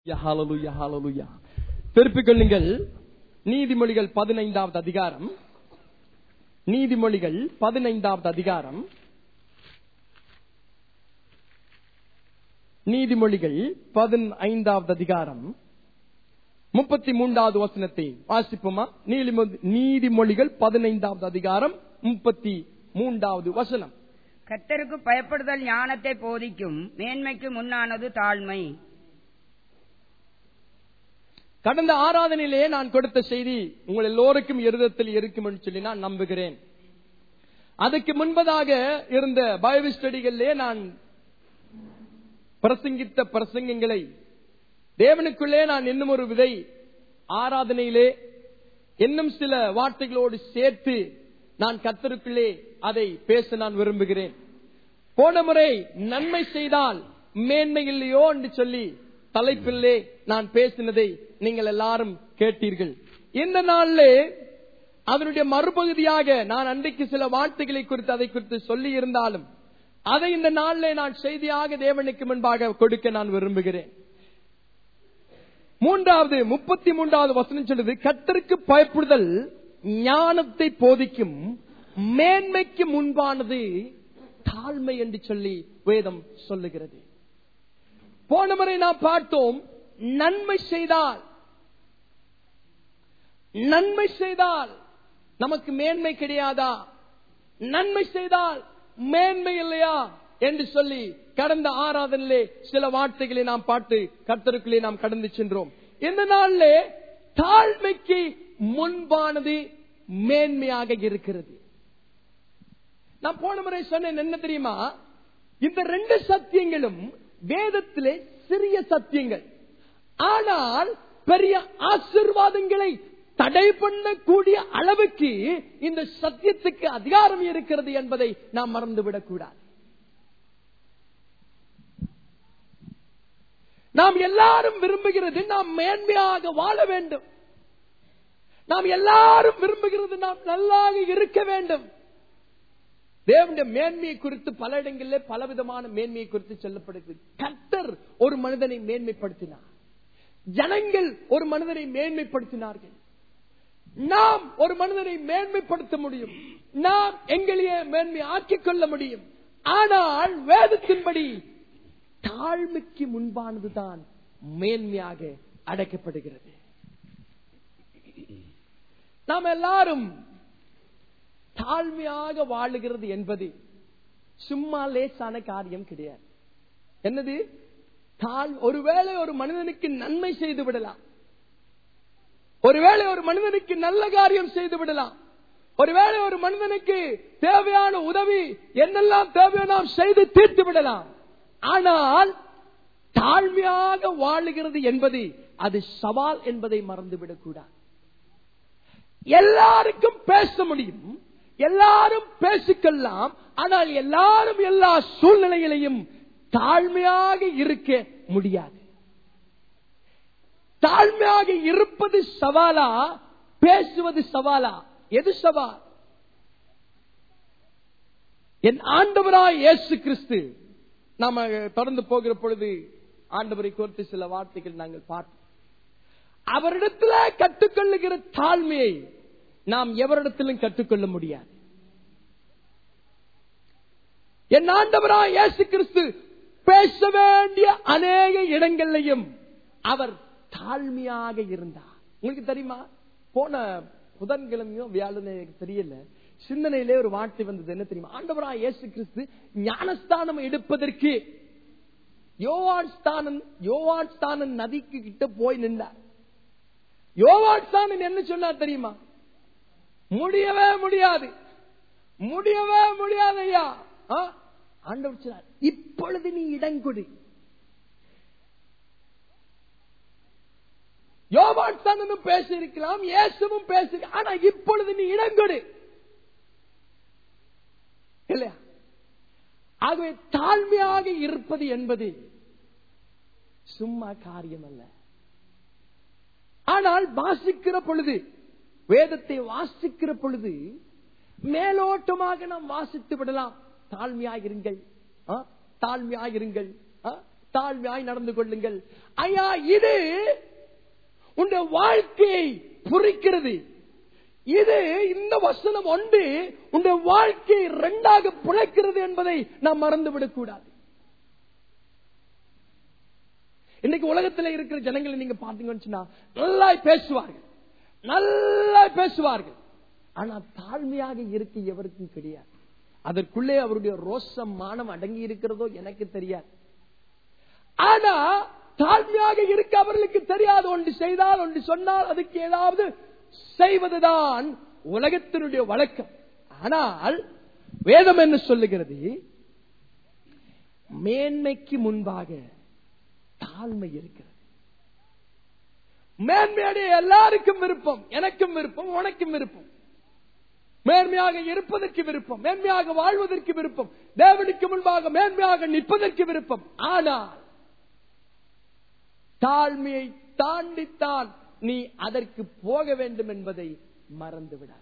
ஹalleluya ஹalleluya திருப்பிக் கொள்ளுங்கள் நீதிமொழிகள் பதினைந்தாவது அதிகாரம் நீதிமொழிகள் பதினைந்தாவது அதிகாரம் நீதிமொழிகள் பதினைந்தாவது அதிகாரம் முப்பத்தி மூன்றாவது வசனத்தை வாசிப்போமா நீதிமொ- நீதிமொழிகள் பதினைந்தாவது அதிகாரம் முப்பத்தி மூன்றாவது வசனம் கர்த்தருக்கு பயப்படுதல் ஞானத்தை போதிக்கும் மேன்மைக்கு முன்னானது தாழ்மை கடந்த ஆராதனையிலே நான் கொடுத்த செய்தி உங்கள் எல்லோருக்கும் இருதத்தில் இருக்கும் என்று சொல்லி நான் நம்புகிறேன் அதுக்கு முன்பதாக இருந்த பைபிள் ஸ்டடிகளிலே நான் பிரசங்கித்த பிரசங்கங்களை தேவனுக்குள்ளே நான் இன்னும் ஒரு விதை ஆராதனையிலே இன்னும் சில வார்த்தைகளோடு சேர்த்து நான் கத்தருக்குள்ளே அதை பேச நான் விரும்புகிறேன் போன முறை நன்மை செய்தால் மேன்மை இல்லையோ என்று சொல்லி தலைப்பிலே நான் பேசினதை நீங்கள் எல்லாரும் கேட்டீர்கள் இந்த நாளிலே அதனுடைய மறுபகுதியாக நான் அன்றைக்கு சில வார்த்தைகளை குறித்து அதை குறித்து சொல்லி இருந்தாலும் அதை இந்த நாளிலே நான் செய்தியாக தேவனுக்கு முன்பாக கொடுக்க நான் விரும்புகிறேன் மூன்றாவது முப்பத்தி மூன்றாவது வசனம் சொல்லுது கத்தருக்கு பயப்படுதல் ஞானத்தை போதிக்கும் மேன்மைக்கு முன்பானது தாழ்மை என்று சொல்லி வேதம் சொல்லுகிறது போன முறை நாம் பார்த்தோம் நன்மை செய்தால் நன்மை செய்தால் நமக்கு மேன்மை கிடையாதா நன்மை செய்தால் மேன்மை இல்லையா என்று சொல்லி கடந்த ஆராதனிலே சில வார்த்தைகளை நாம் பாட்டு கர்த்தருக்குள்ளே நாம் கடந்து சென்றோம் இந்த நாளிலே தாழ்மைக்கு முன்பானது மேன்மையாக இருக்கிறது நான் போன முறை சொன்னேன் என்ன தெரியுமா இந்த ரெண்டு சத்தியங்களும் வேதத்திலே சிறிய சத்தியங்கள் ஆனால் பெரிய ஆசிர்வாதங்களை தடை பண்ணக்கூடிய அளவுக்கு இந்த சத்தியத்துக்கு அதிகாரம் இருக்கிறது என்பதை நாம் மறந்துவிடக் கூடாது நாம் எல்லாரும் விரும்புகிறது நாம் மேன்மையாக வாழ வேண்டும் நாம் எல்லாரும் விரும்புகிறது நாம் நல்லாக இருக்க வேண்டும் தேவனுடைய மேன்மையை குறித்து பல இடங்களிலே பலவிதமான மேன்மையை குறித்து சொல்லப்படுகிறது கர்த்தர் ஒரு மனிதனை மேன்மைப்படுத்தினார் ஜனங்கள் ஒரு மனிதனை மேன்மைப்படுத்தினார்கள் நாம் ஒரு மனிதனை மேன்மைப்படுத்த முடியும் நாம் எங்களையே மேன்மை ஆக்கிக் கொள்ள முடியும் ஆனால் வேதத்தின்படி தாழ்மைக்கு முன்பானதுதான் மேன்மையாக அடைக்கப்படுகிறது நாம் எல்லாரும் தாழ்மையாக வாழுகிறது என்பது சும்மா லேசான காரியம் கிடையாது என்னது தாழ் ஒருவேளை ஒரு மனிதனுக்கு நன்மை செய்து விடலாம் ஒருவேளை ஒரு மனிதனுக்கு நல்ல காரியம் செய்து விடலாம் ஒருவேளை ஒரு மனிதனுக்கு தேவையான உதவி என்னெல்லாம் தேவையோ நாம் செய்து தீர்த்து விடலாம் ஆனால் தாழ்மையாக வாழுகிறது என்பது அது சவால் என்பதை மறந்துவிடக் கூடாது எல்லாருக்கும் பேச முடியும் எல்லாரும் பேசிக்கலாம் ஆனால் எல்லாரும் எல்லா சூழ்நிலையிலையும் தாழ்மையாக இருக்க முடியாது தாழ்மையாக இருப்பது சவாலா பேசுவது சவாலா எது சவால் என் ஆண்டவராய் இயேசு கிறிஸ்து நாம தொடர்ந்து போகிற பொழுது ஆண்டவரை குறித்து சில வார்த்தைகள் நாங்கள் பார்த்தோம் அவரிடத்துல கற்றுக்கொள்ளுகிற தாழ்மையை நாம் எவரிடத்திலும் கற்றுக்கொள்ள முடியாது என் ஆண்டவராய் இயேசு கிறிஸ்து பேச வேண்டிய அநேக இடங்கள்லையும் அவர் தாழ்மையாக இருந்தார் உங்களுக்கு தெரியுமா போன புதன்கிழமையோ வியாழன் எனக்கு தெரியல சிந்தனையிலே ஒரு வார்த்தை வந்தது என்ன தெரியுமா ஆண்டவராய் இயேசு கிறிஸ்து ஞானஸ்தானம் எடுப்பதற்கு யோவான் ஸ்தானன் யோவான் ஸ்தானன் நதிக்கு கிட்ட போய் நின்றார் யோவான் ஸ்தானன் என்ன சொன்னார் தெரியுமா முடியவே முடியாது முடியவே முடியாது ஐயா ஆ? ஆண்டவர் சொன்னார் இப்பொழுது நீ இடம் கொடு யோவான் ஸ்தானனும் பேசியிருக்கலாம் இயேசுவும் பேசி ஆனா இப்பொழுது நீ இடம் கொடு இல்லையா ஆகவே தாழ்மையாக இருப்பது என்பது சும்மா காரியம் அல்ல ஆனால் வாசிக்கிற பொழுது வேதத்தை வாசிக்கிற பொழுது மேலோட்டமாக நாம் வாசித்து விடலாம் தாழ்மையாயிருங்கள் ஆ? தாழ்மையாயிருங்கள் ஆ? தாழ்மையாய் நடந்து கொள்ளுங்கள் ஐயா இது உன்னுடைய வாழ்க்கையை புரிக்கிறது இது இந்த வசனம் ஒன்று உன்னுடைய வாழ்க்கையை இரண்டாக பிழைக்கிறது என்பதை நாம் மறந்துவிடக் கூடாது இன்னைக்கு உலகத்துல இருக்கிற ஜனங்களை நீங்க பாத்தீங்கன்னு சொன்னா நல்லா பேசுவார்கள் நல்லா பேசுவார்கள் ஆனா தாழ்மையாக இருக்க எவருக்கும் கிடையாது அதற்குள்ளே அவருடைய ரோசம் மானம் அடங்கி இருக்கிறதோ எனக்கு தெரியாது ஆனா தாழ்மையாக இருக்க அவர்களுக்கு தெரியாது ஒன்று செய்தால் ஒன்று சொன்னால் அதுக்கு ஏதாவது செய்வதுதான் உலகத்தினுடைய வழக்கம் ஆனால் வேதம் என்ன சொல்லுகிறது மேன்மைக்கு முன்பாக தாழ்மை இருக்கிறது மேன்மையுடைய எல்லாருக்கும் விருப்பம் எனக்கும் விருப்பம் உனக்கும் விருப்பம் மேன்மையாக இருப்பதற்கு விருப்பம் மேன்மையாக வாழ்வதற்கு விருப்பம் தேவனுக்கு முன்பாக மேன்மையாக நிற்பதற்கு விருப்பம் ஆனால் தாழ்மையை தாண்டித்தான் நீ அதற்கு போக வேண்டும் என்பதை மறந்து விடாதே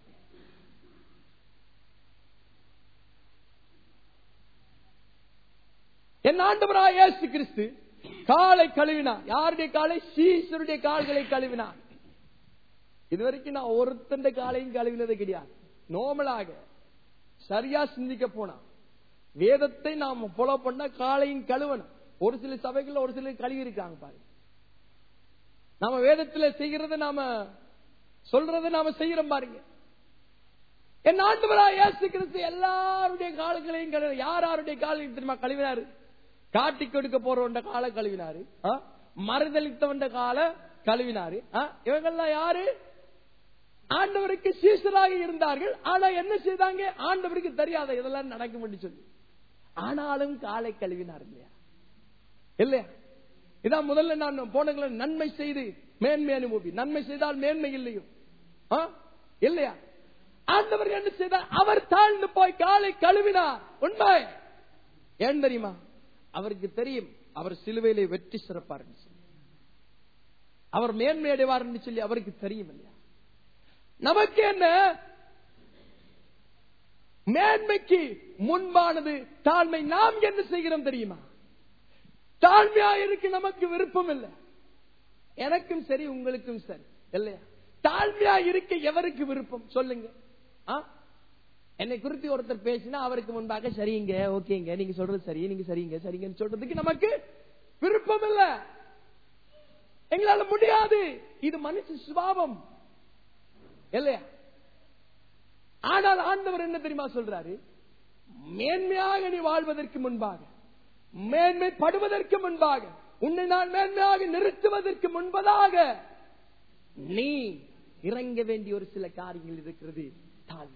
என் ஆண்டவராய் இயேசு கிறிஸ்து காலை கழுவினார் யாருடைய காலை சீசருடைய கால்களை கழுவினார் இதுவரைக்கும் நான் ஒருத்தண்ட காலையும் கழுவினது கிடையாது நோமலாக சரியா சிந்திக்க போனா வேதத்தை நாம் ஃபாலோ பண்ண காலையும் கழுவணும் ஒரு சில சபைகள்ல ஒரு சிலர் கழுவி இருக்காங்க பாருங்க நாம வேதத்துல செய்யறத நாம சொல்றத நாம செய்யறோம் பாருங்க என் ஆண்டவரா இயேசு கிறிஸ்து எல்லாருடைய கால்களையும் கழுவி யார் யாருடைய காலையும் தெரியுமா கழுவினாரு காட்டி கொடுக்க போறவண்ட காலை கழுவினாரு ஆ? மறுதளித்தவண்ட காலை கழுவினாரு ஆ? இவங்கெல்லாம் யாரு ஆண்டவருக்கு சீசராக இருந்தார்கள் ஆனா என்ன செய்தாங்க ஆண்டவருக்கு தெரியாத இதெல்லாம் நடக்கும் சொல்லி ஆனாலும் காலை கழுவினார் இல்லையா இல்லையா இதான் முதல்ல நான் போனங்களை நன்மை செய்து மேன்மை அனுபவி நன்மை செய்தால் மேன்மை இல்லையோ ஆ? இல்லையா ஆண்டவர் என்ன செய்தார் அவர் தாழ்ந்து போய் காலை கழுவினார் உண்மை ஏன் தெரியுமா அவருக்கு தெரியும் அவர் சிலுவையிலே வெற்றி சிறப்பார் என்று சொல்லி. அவர் மேன்மை அடைவார் என்று சொல்லி அவருக்கு தெரியும் இல்லையா நமக்கு என்ன மேன்மைக்கு முன்பானது தாழ்மை நாம் என்ன செய்கிறோம் தெரியுமா தாழ்மையா இருக்கு நமக்கு விருப்பம் இல்லை எனக்கும் சரி உங்களுக்கும் சரி இல்லையா தாழ்மையா இருக்க எவருக்கு விருப்பம் சொல்லுங்க ஆ? என்னை குறித்து ஒருத்தர் பேசினா அவருக்கு முன்பாக சரிங்க ஓகேங்க நீங்க சொல்றது சரி நீங்க சரிங்க சரிங்கன்னு சொல்றதுக்கு நமக்கு விருப்பம் இல்ல எங்களால முடியாது இது மனுஷ சுபாவம் இல்லையா ஆனால் ஆண்டவர் என்ன தெரியுமா சொல்றாரு மேன்மையாக நீ வாழ்வதற்கு முன்பாக மேன்மைப்படுவதற்கு முன்பாக உன்னை நான் மேன்மையாக நிறுத்துவதற்கு முன்பதாக நீ இறங்க வேண்டிய ஒரு சில காரியங்கள் இருக்கிறது தாழ்மை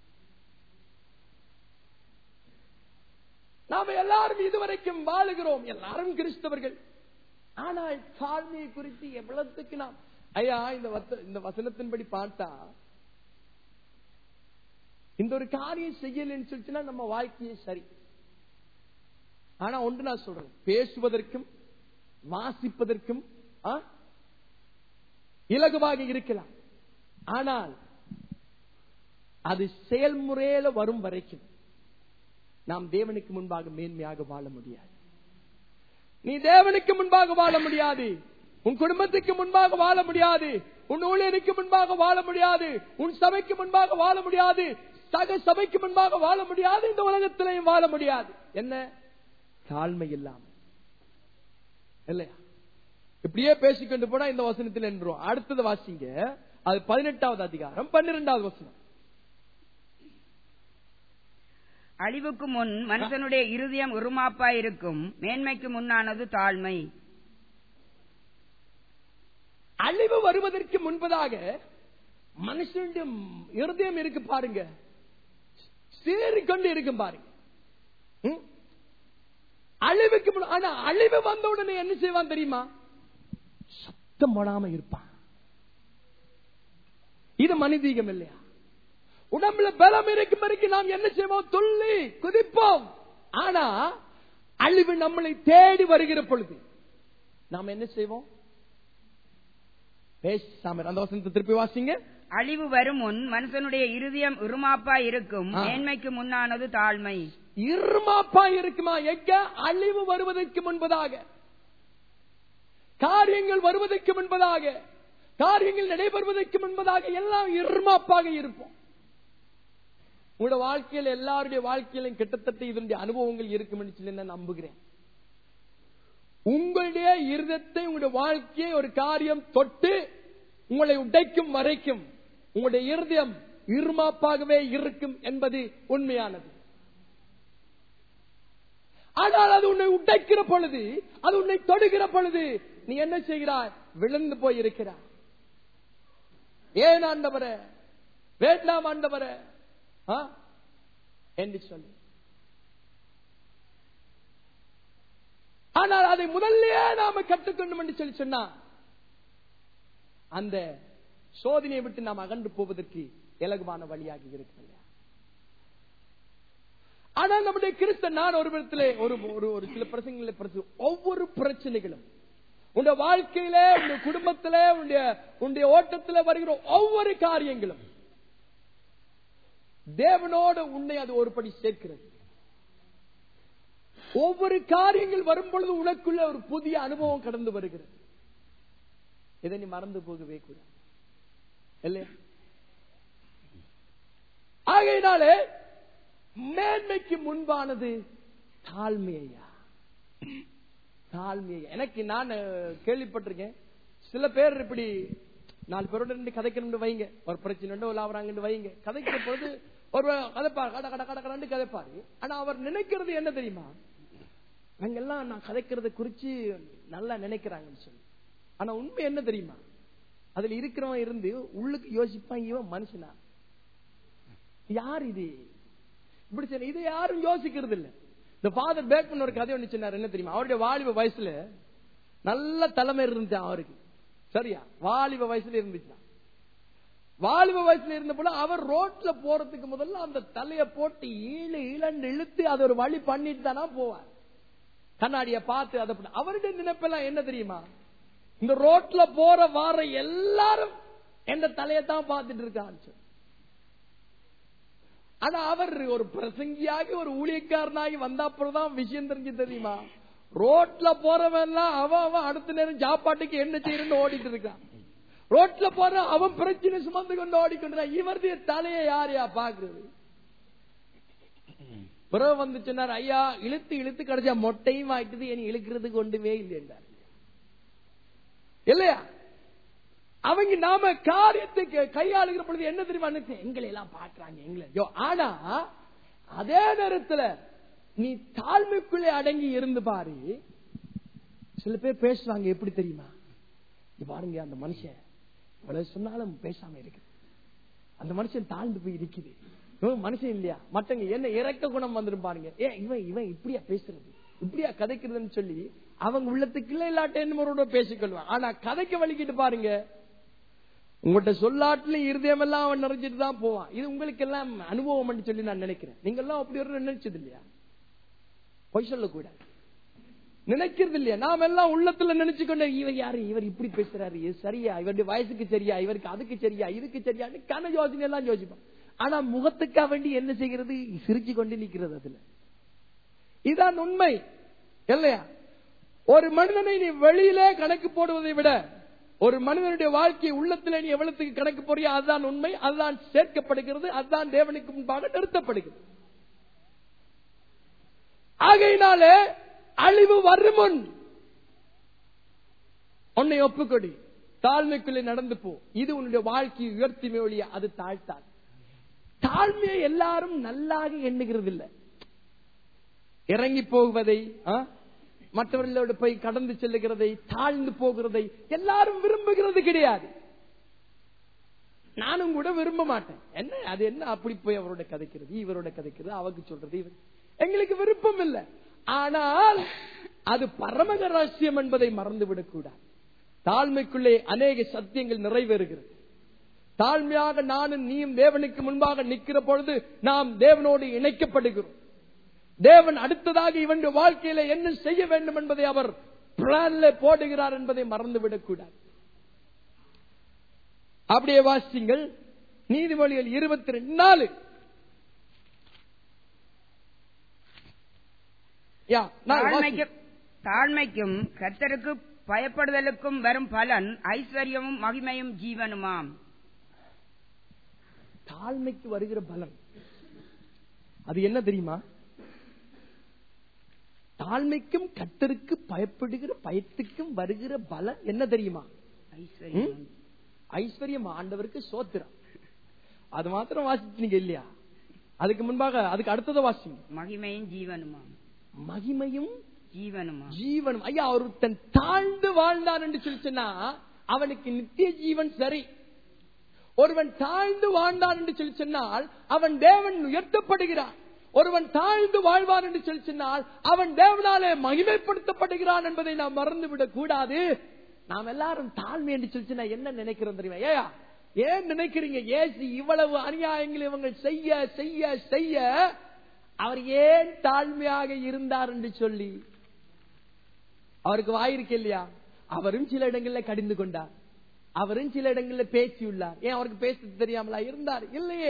நாம எல்லாரும் இதுவரைக்கும் வாழுகிறோம் எல்லாரும் கிறிஸ்தவர்கள் ஆனால் தாழ்மையை குறித்து எவ்வளவுக்கு நாம் ஐயா இந்த வத்த- இந்த வசனத்தின்படி பார்த்தா இந்த ஒரு காரியம் செய்யலன்னு சொல்லிச்சுன்னா நம்ம வாழ்க்கையே சரி ஆனா ஒன்று நான் சொல்றேன் பேசுவதற்கும் வாசிப்பதற்கும் ஆ, இலகுவாக இருக்கலாம் ஆனால் அது செயல்முறையில வரும் வரைக்கும் நாம் தேவனுக்கு முன்பாக மேன்மையாக வாழ முடியாது நீ தேவனுக்கு முன்பாக வாழ முடியாது உன் குடும்பத்துக்கு முன்பாக வாழ முடியாது உன் ஊழியருக்கு முன்பாக வாழ முடியாது உன் சபைக்கு முன்பாக வாழ முடியாது சக சபைக்கு முன்பாக வாழ முடியாது இந்த உலகத்திலையும் வாழ முடியாது என்ன தாழ்மை இல்லாமல் இல்லையா இப்படியே பேசிக்கொண்டு போனா இந்த வசனத்தில் என்றோம் அடுத்தது வாசிங்க அது பதினெட்டாவது அதிகாரம் பன்னிரெண்டாவது வசனம் அழிவுக்கு முன் மனுஷனுடைய இருதயம் உருமாப்பாய் இருக்கும் மேன்மைக்கு முன்னானது தாழ்மை அழிவு வருவதற்கு முன்பதாக மனுஷனுடைய இருதயம் இருக்கு பாருங்க சீறிக்கொண்டு இருக்கும் பாருங்க ம்? அழிவுக்கு முன்- ஆனா அழிவு வந்த உடனே என்ன செய்வான் தெரியுமா சத்தம் போடாம இருப்பான் இது மனிதீகம் இல்லையா உடம்புல பலம் இருக்கும் வரைக்கும் நாம் என்ன செய்வோம் துள்ளி குதிப்போம் ஆனா அழிவு நம்மளை தேடி வருகிற பொழுது நாம் என்ன செய்வோம் பேசாம இரு. அந்த வசனத்தை திருப்பி வாசிங்க அழிவு வரும் முன் மனுஷனுடைய இருதயம் உருமாப்பாய் இருக்கும் ஆ. மேன்மைக்கு முன்னானது தாழ்மை இருமாப்பா இருக்குமா எங்க அழிவு வருவதற்கு முன்பதாக காரியங்கள் வருவதற்கு முன்பதாக காரியங்கள் நடைபெறுவதற்கு முன்பதாக எல்லாம் இருமாப்பாக இருப்போம் உங்களோட வாழ்க்கையில் எல்லாருடைய வாழ்க்கையிலும் கிட்டத்தட்ட இதனுடைய அனுபவங்கள் இருக்கும் என்று சொல்லி நான் நம்புகிறேன் உங்களுடைய இருதத்தை உங்களுடைய வாழ்க்கையை ஒரு காரியம் தொட்டு உங்களை உடைக்கும் வரைக்கும் உங்களுடைய இருதயம் இருமாப்பாகவே இருக்கும் என்பது உண்மையானது ஆனால் அது உன்னை உடைக்கிற பொழுது அது உன்னை தொடுகிற பொழுது நீ என்ன செய்கிறாய் விழுந்து போய் இருக்கிறாய் ஏன் ஆண்டவரே வேண்டாம் ஆண்டவரே ஆ? என்று சொல்லி ஆனால் அதை முதல்லயே நாம கற்றுக்கொண்டும் என்று சொல்லி சொன்னா அந்த சோதனையை விட்டு நாம் அகன்று போவதற்கு இலகுவான வழியாக இருக்கிறது ஆனால் நம்முடைய கிறிஸ்த நான் ஒரு விதத்திலே ஒரு ஒரு ஒரு சில பிரச்சனைகளை பிரச்சனை ஒவ்வொரு பிரச்சனைகளும் உன்னுடைய வாழ்க்கையிலே உன்னுடைய குடும்பத்திலே உன்னுடைய உன்னுடைய ஓட்டத்திலே வருகிற ஒவ்வொரு காரியங்களும் தேவனோடு உன்னை அது ஒருபடி சேர்க்கிறது ஒவ்வொரு காரியங்கள் வரும் பொழுது உனக்குள்ள ஒரு புதிய அனுபவம் கடந்து வருகிறது இதை நீ மறந்து போகவே கூடாது இல்லையா ஆகையினாலே மேன்மைக்கு முன்பானது தாழ்மையா தாழ்மையா எனக்கு நான் அஹ், கேள்விப்பட்டிருக்கேன் சில பேர் இப்படி நாலு பேரோட இருந்து கதைக்கணும்னு வைங்க ஒரு பிரச்சனை உண்டு, ஒரு லாபராங்கன்னு வைங்க கதைக்கிற பொழுது ஒரு கதைப்பார் கட கட கட கடன்னு கதைப்பாரு ஆனா அவர் நினைக்கிறது என்ன தெரியுமா நாங்க எல்லாம் நான் கதைக்கிறத குறிச்சு நல்லா நினைக்கிறாங்கன்னு சொல்லி ஆனா உண்மை என்ன தெரியுமா அதுல இருக்கிறவன் இருந்து உள்ளுக்கு யோசிப்பான் இவன் மனுஷனா யார் இது இப்படி சொன்ன இதை யாரும் யோசிக்கிறது இல்ல இந்த ஃபாதர் பேக்மன் ஒரு கதை ஒண்ணு சொன்னார் என்ன தெரியுமா அவருடைய வாலிப வயசுல நல்ல தலைமை இருந்துச்சு அவருக்கு சரியா வாலிப வயசுல இருந்துச்சு வாலிப வயசுல இருந்த போல அவர் ரோட்ல போறதுக்கு முதல்ல அந்த தலைய போட்டு ஈழு இழந்து இழுத்து அது ஒரு வழி பண்ணிட்டு தானா போவார் கண்ணாடிய பார்த்து அதை பண்ண- அவருடைய நினைப்பெல்லாம் என்ன தெரியுமா இந்த ரோட்ல போற வார எல்லாரும் எந்த தலையத்தான் பார்த்துட்டு இருக்கான்னு சொல்லி. ஆனா அவர் ஒரு பிரசங்கியாகி ஒரு ஊழியக்காரனாகி வந்த அப்புறம் தான் விஷயம் தெரிஞ்சு தெரியுமா ரோட்ல போறவன் எல்லாம் அவன் அவன் அடுத்த நேரம் சாப்பாட்டுக்கு என்ன செய்யறன்னு ஓடிட்டு இருக்கான் ரோட்ல போற அவன் பிரச்சனை சுமந்து கொண்டு ஓடிக்கொண்டு இவருடைய தலையை யாரையா பாக்குறது பிறகு வந்து சொன்னார் ஐயா இழுத்து இழுத்து கிடைச்சா மொட்டையும் ஆயிட்டது இனி இழுக்கிறதுக்கு ஒன்றுமே இல்லைன்றார் இல்லையா அவங்க நாம காரியத்தை கை- கையாளுகிற பொழுது என்ன தெரியுமா நினைச்சேன்? எங்களை எல்லாம் பாக்குறாங்க எங்களை ஐயோ, ஆனா அதே நேரத்துல நீ தாழ்மைக்குள்ளே அடங்கி இருந்து பாரு சில பேர் பேசுவாங்க எப்படி தெரியுமா இங்க பாருங்க அந்த மனுஷன் இவ்வளவு சொன்னாலும் பேசாம இருக்கு அந்த மனுஷன் தாழ்ந்து போய் இருக்குது இவன் மனுஷன் இல்லையா மத்தவங்க என்ன இறக்க குணம் வந்துரும் பாருங்க ஏ இவன் இவன் இப்படியா பேசுறது இப்படியா கதைக்கிறதுன்னு சொல்லி அவங்க உள்ளத்துக்குள்ள இல்லாட்ட என்னமோட பேசிக்கொள்வான் ஆனா கதைக்க வலிக்கிட்டு பாருங்க உங்கள்கிட்ட சொல்லாட்டுல இருதயம் எல்லாம் அவன் நிறைஞ்சிட்டு தான் போவான் இது உங்களுக்கு எல்லாம் அனுபவம் சொல்லி நான் நினைக்கிறேன் நீங்க எல்லாம் அப்படி ஒரு நினைச்சது இல்லையா பொய் சொல்லக்கூடாது நினைக்கிறது இல்லையா நாம எல்லாம் உள்ளத்துல நினைச்சுக்கொண்டு இவர் யாரு இவர் இப்படி பேசுறாரு இது சரியா இவருடைய வயசுக்கு சரியா இவருக்கு அதுக்கு சரியா இதுக்கு சரியான்னு கன யோசனை எல்லாம் யோசிப்போம் ஆனா முகத்துக்கா வேண்டி என்ன செய்கிறது சிரிச்சு கொண்டு நிக்கிறது அதுல இதான் உண்மை இல்லையா ஒரு மனிதனை நீ வெளியிலே கணக்கு போடுவதை விட ஒரு மனிதனுடைய வாழ்க்கை உள்ளத்துல நீ எவ்வளவுக்கு கணக்கு போறியோ அதுதான் உண்மை அதுதான் சேர்க்கப்படுகிறது அதுதான் தேவனுக்கு முன்பாக நிறுத்தப்படுகிறது ஆகையினாலே அழிவு வரும் முன் உன்னை ஒப்புக்கொடி தாழ்மைக்குள்ளே நடந்து போ இது உன்னுடைய வாழ்க்கையை உயர்த்திமே ஒழிய அது தாழ்த்தாது தாழ்மையை எல்லாரும் நல்லாக எண்ணுகிறது இல்லை இறங்கி போவதை ஆ? மற்றவர்களோடு போய் கடந்து செல்லுகிறதை தாழ்ந்து போகிறதை எல்லாரும் விரும்புகிறது கிடையாது நானும் கூட விரும்ப மாட்டேன் என்ன அது என்ன அப்படி போய் அவரோட கதைக்கிறது இவரோட கதைக்கிறது அவருக்கு சொல்றது இவர் எங்களுக்கு விருப்பம் இல்லை ஆனால் அது பரமக ரகசியம் என்பதை மறந்துவிடக் கூடாது தாழ்மைக்குள்ளே அநேக சத்தியங்கள் நிறைவேறுகிறது தாழ்மையாக நானும் நீயும் தேவனுக்கு முன்பாக நிற்கிற பொழுது நாம் தேவனோடு இணைக்கப்படுகிறோம் தேவன் அடுத்ததாக இவனுடைய வாழ்க்கையில என்ன செய்ய வேண்டும் என்பதை அவர் பிளான்ல போடுகிறார் என்பதை மறந்துவிடக் கூடாது அப்படியே வாசிங்கள் நீதிமொழிகள் இருபத்தி ரெண்டு நாலு யா, நாலு வாசிங்க. தாழ்மைக்கும் தாழ்மைக்கும் கர்த்தருக்கு பயப்படுதலுக்கும் வரும் பலன் ஐஸ்வர்யமும் மகிமையும் ஜீவனுமாம் தாழ்மைக்கு வருகிற பலன் அது என்ன தெரியுமா தாழ்மைக்கும் கத்தருக்கு பயப்படுகிற பயத்துக்கும் வருகிற பலன் என்ன தெரியுமா ஐஸ்வர்யம் ஐஸ்வர்யம் ஆண்டவருக்கு சோத்திரம் அது மாத்திரம் வாசிச்சீங்க இல்லையா அதுக்கு முன்பாக அதுக்கு அடுத்ததை வாசிங்க மகிமையும் ஜீவனுமாம் மகிமையும் ஜீவனுமாம் ஜீவனும் ஐயா ஒருத்தன் தாழ்ந்து வாழ்ந்தான் என்று சொல்லி சொன்னா அவனுக்கு நித்திய ஜீவன் சரி ஒருவன் தாழ்ந்து வாழ்ந்தான் என்று சொல்லி சொன்னால் அவன் தேவன் உயர்த்தப்படுகிறான் ஒருவன் தாழ்ந்து வாழ்வான் என்று சொல்லி சொன்னால் அவன் தேவனாலே மகிமைப்படுத்தப்படுகிறான் என்பதை நாம் மறந்துவிடக் கூடாது நாம் எல்லாரும் தாழ்மை என்று சொல்லி சொன்னா என்ன நினைக்கிறோம் தெரியுமா ஏயா ஏன் நினைக்கிறீங்க ஏசு இவ்வளவு அநியாயங்கள் இவங்க செய்ய செய்ய செய்ய அவர் ஏன் தாழ்மையாக இருந்தார் என்று சொல்லி அவருக்கு வாயிருக்கு இல்லையா அவரும் சில இடங்கள்ல கடிந்து கொண்டார் அவரும் சில இடங்கள்ல பேசியுள்ளார் ஏன் அவருக்கு பேச தெரியாமலா இருந்தார் இல்லையே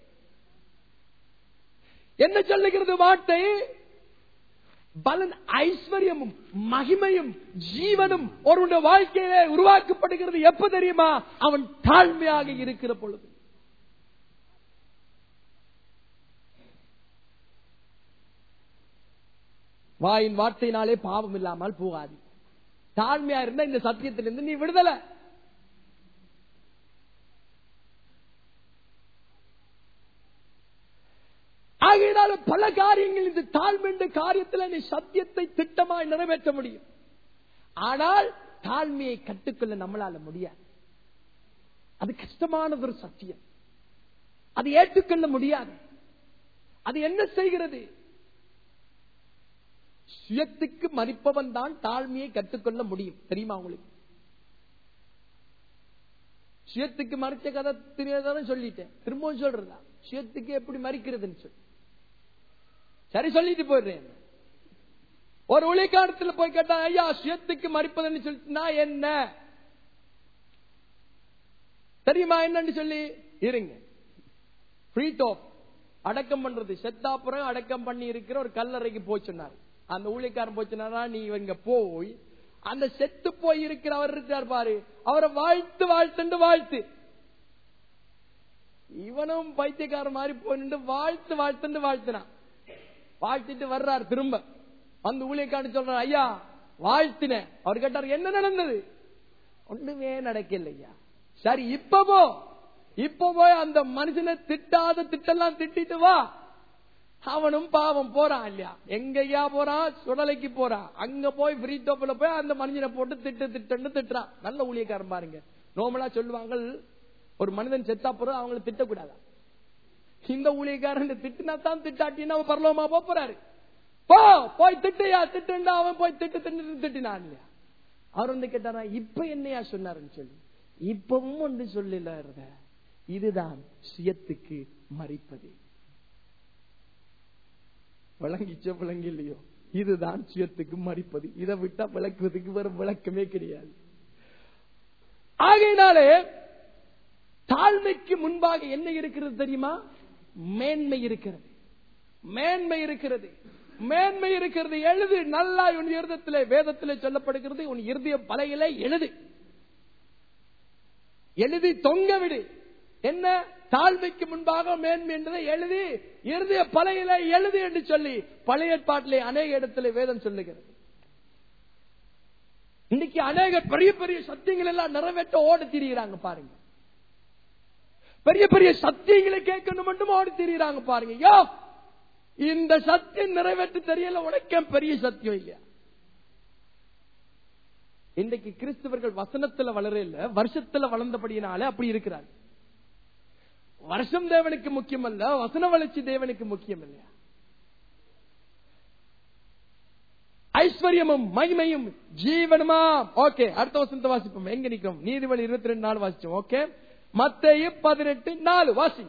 என்ன சொல்லுகிறது வார்த்தை பலன் ஐஸ்வர்யமும் மகிமையும் ஜீவனும் ஒருவனுடைய வாழ்க்கையிலே உருவாக்கப்படுகிறது எப்ப தெரியுமா அவன் தாழ்மையாக இருக்கிற பொழுது வாயின் வார்த்தையினாலே பாவம் இல்லாமல் போகாது தாழ்மையா இருந்தா இந்த சத்தியத்திலிருந்து நீ விடுதலை ஆகையினால பல காரியங்கள் இந்த தாழ்மைன்ற காரியத்தில் நீ சத்தியத்தை திட்டமாய் நிறைவேற்ற முடியும் ஆனால் தாழ்மையை கட்டுக்கொள்ள நம்மளால முடியாது அது கஷ்டமானது ஒரு சத்தியம் அது ஏற்றுக்கொள்ள முடியாது அது என்ன செய்கிறது சுயத்துக்கு மதிப்பவன் தான் தாழ்மையை கற்றுக்கொள்ள முடியும் தெரியுமா உங்களுக்கு சுயத்துக்கு மறைச்ச கதை தெரியாதானே சொல்லிட்டேன் திரும்பவும் சொல்றதா சுயத்துக்கு எப்படி மறிக்கிறதுன்னு சொல்லி சரி சொல்லிட்டு போயிடுறேன் ஒரு ஒளிக்காலத்தில் போய் கேட்டா ஐயா சுயத்துக்கு மறிப்பதுன்னு சொல்லிட்டுனா என்ன தெரியுமா என்னன்னு சொல்லி இருங்க ஃப்ரீ டாப் அடக்கம் பண்றது செத்தாப்புறம் அடக்கம் பண்ணி இருக்கிற ஒரு கல்லறைக்கு போய் சொன்னார் அந்த ஊழியக்காரன் போய் சொன்னாரா நீ இங்க போய் அந்த செத்து போய் இருக்கிற அவர் இருக்கார் பாரு அவரை வாழ்த்து வாழ்த்துண்டு வாழ்த்து இவனும் பைத்தியக்காரன் மாதிரி போயிட்டு வாழ்த்து வாழ்த்துண்டு வாழ்த்தினான் வாழ்த்திட்டு வர்றார் திரும்ப வந்து ஊழியக்காரன் சொல்றார் ஐயா வாழ்த்தினேன் அவர் கேட்டார் என்ன நடந்தது ஒண்ணுமே நடக்கலையா சரி இப்ப போ இப்ப போய் அந்த மனுஷனை திட்டாத திட்டெல்லாம் திட்டிட்டு வா அவனும் பாவம் போறான் இல்லையா எங்கயா போறான் சுடலைக்கு போறான் அங்க போய் ஃப்ரீ டோப்பில் போய் அந்த மனுஷனை போட்டு திட்டு திட்டுன்னு திட்டுறான் நல்ல ஊழியக்காரன் பாருங்க நோமலா சொல்லுவாங்க ஒரு மனிதன் செத்தா போற அவங்களை திட்டக்கூடாதா இந்த ஊழியக்காரன் திட்டுனா தான் திட்டாட்டின்னு அவன் பரலோமா போறாரு போ போய் திட்டுயா திட்டுண்டா அவன் போய் திட்டு திட்டு திட்டினான் இல்லையா அவர் வந்து கேட்டாரா இப்ப என்னையா சொன்னாருன்னு சொல்லி இப்பவும் ஒன்று சொல்லல இருந்த இதுதான் சுயத்துக்கு மறிப்பது விளங்கிச்சோ விளங்கி இல்லையோ இதுதான் சுயத்துக்கு மறிப்பது இதை விட்டா விளக்குவதுக்கு வேற விளக்கமே கிடையாது ஆகையினாலே தாழ்மைக்கு முன்பாக என்ன இருக்கிறது தெரியுமா மேன்மை இருக்கிறது மேன்மை இருக்கிறது மேன்மை இருக்கிறது எழுது நல்லா உன் இருதத்திலே வேதத்திலே சொல்லப்படுகிறது உன் இருதய பலையிலே எழுது எழுதி தொங்க விடு என்ன தாழ்மைக்கு முன்பாக மேன்மை என்றதை எழுதி இருதய பலையில எழுது என்று சொல்லி பழைய பாட்டிலே அநேக இடத்துல வேதம் சொல்லுகிறது இன்னைக்கு அநேக பெரிய பெரிய சத்தியங்கள் எல்லாம் நிறைவேற்ற ஓடி திரிகிறாங்க பாருங்க பெரிய பெரிய சத்தியங்களை கேட்கணும் மட்டும் ஓடி திரிகிறாங்க பாருங்க யோ இந்த சத்தியம் நிறைவேற்ற தெரியல உனக்கே பெரிய சத்தியம் இல்லையா இன்றைக்கு கிறிஸ்தவர்கள் வசனத்துல வளர இல்ல வருஷத்துல வளர்ந்தபடியினால அப்படி இருக்கிறார் வருஷம் தேவனுக்கு முக்கியம் அல்ல வசன வளர்ச்சி தேவனுக்கு முக்கியம் இல்லையா ஐஸ்வர்யமும் மகிமையும் ஜீவனுமா ஓகே அடுத்த வசனத்தை வாசிப்போம் எங்க நிக்கிறோம் நீதிபதி இருபத்தி ரெண்டு நாள் வாசிச்சோம் ஓகே மத்தேயு பதினெட்டு நாலு வாசி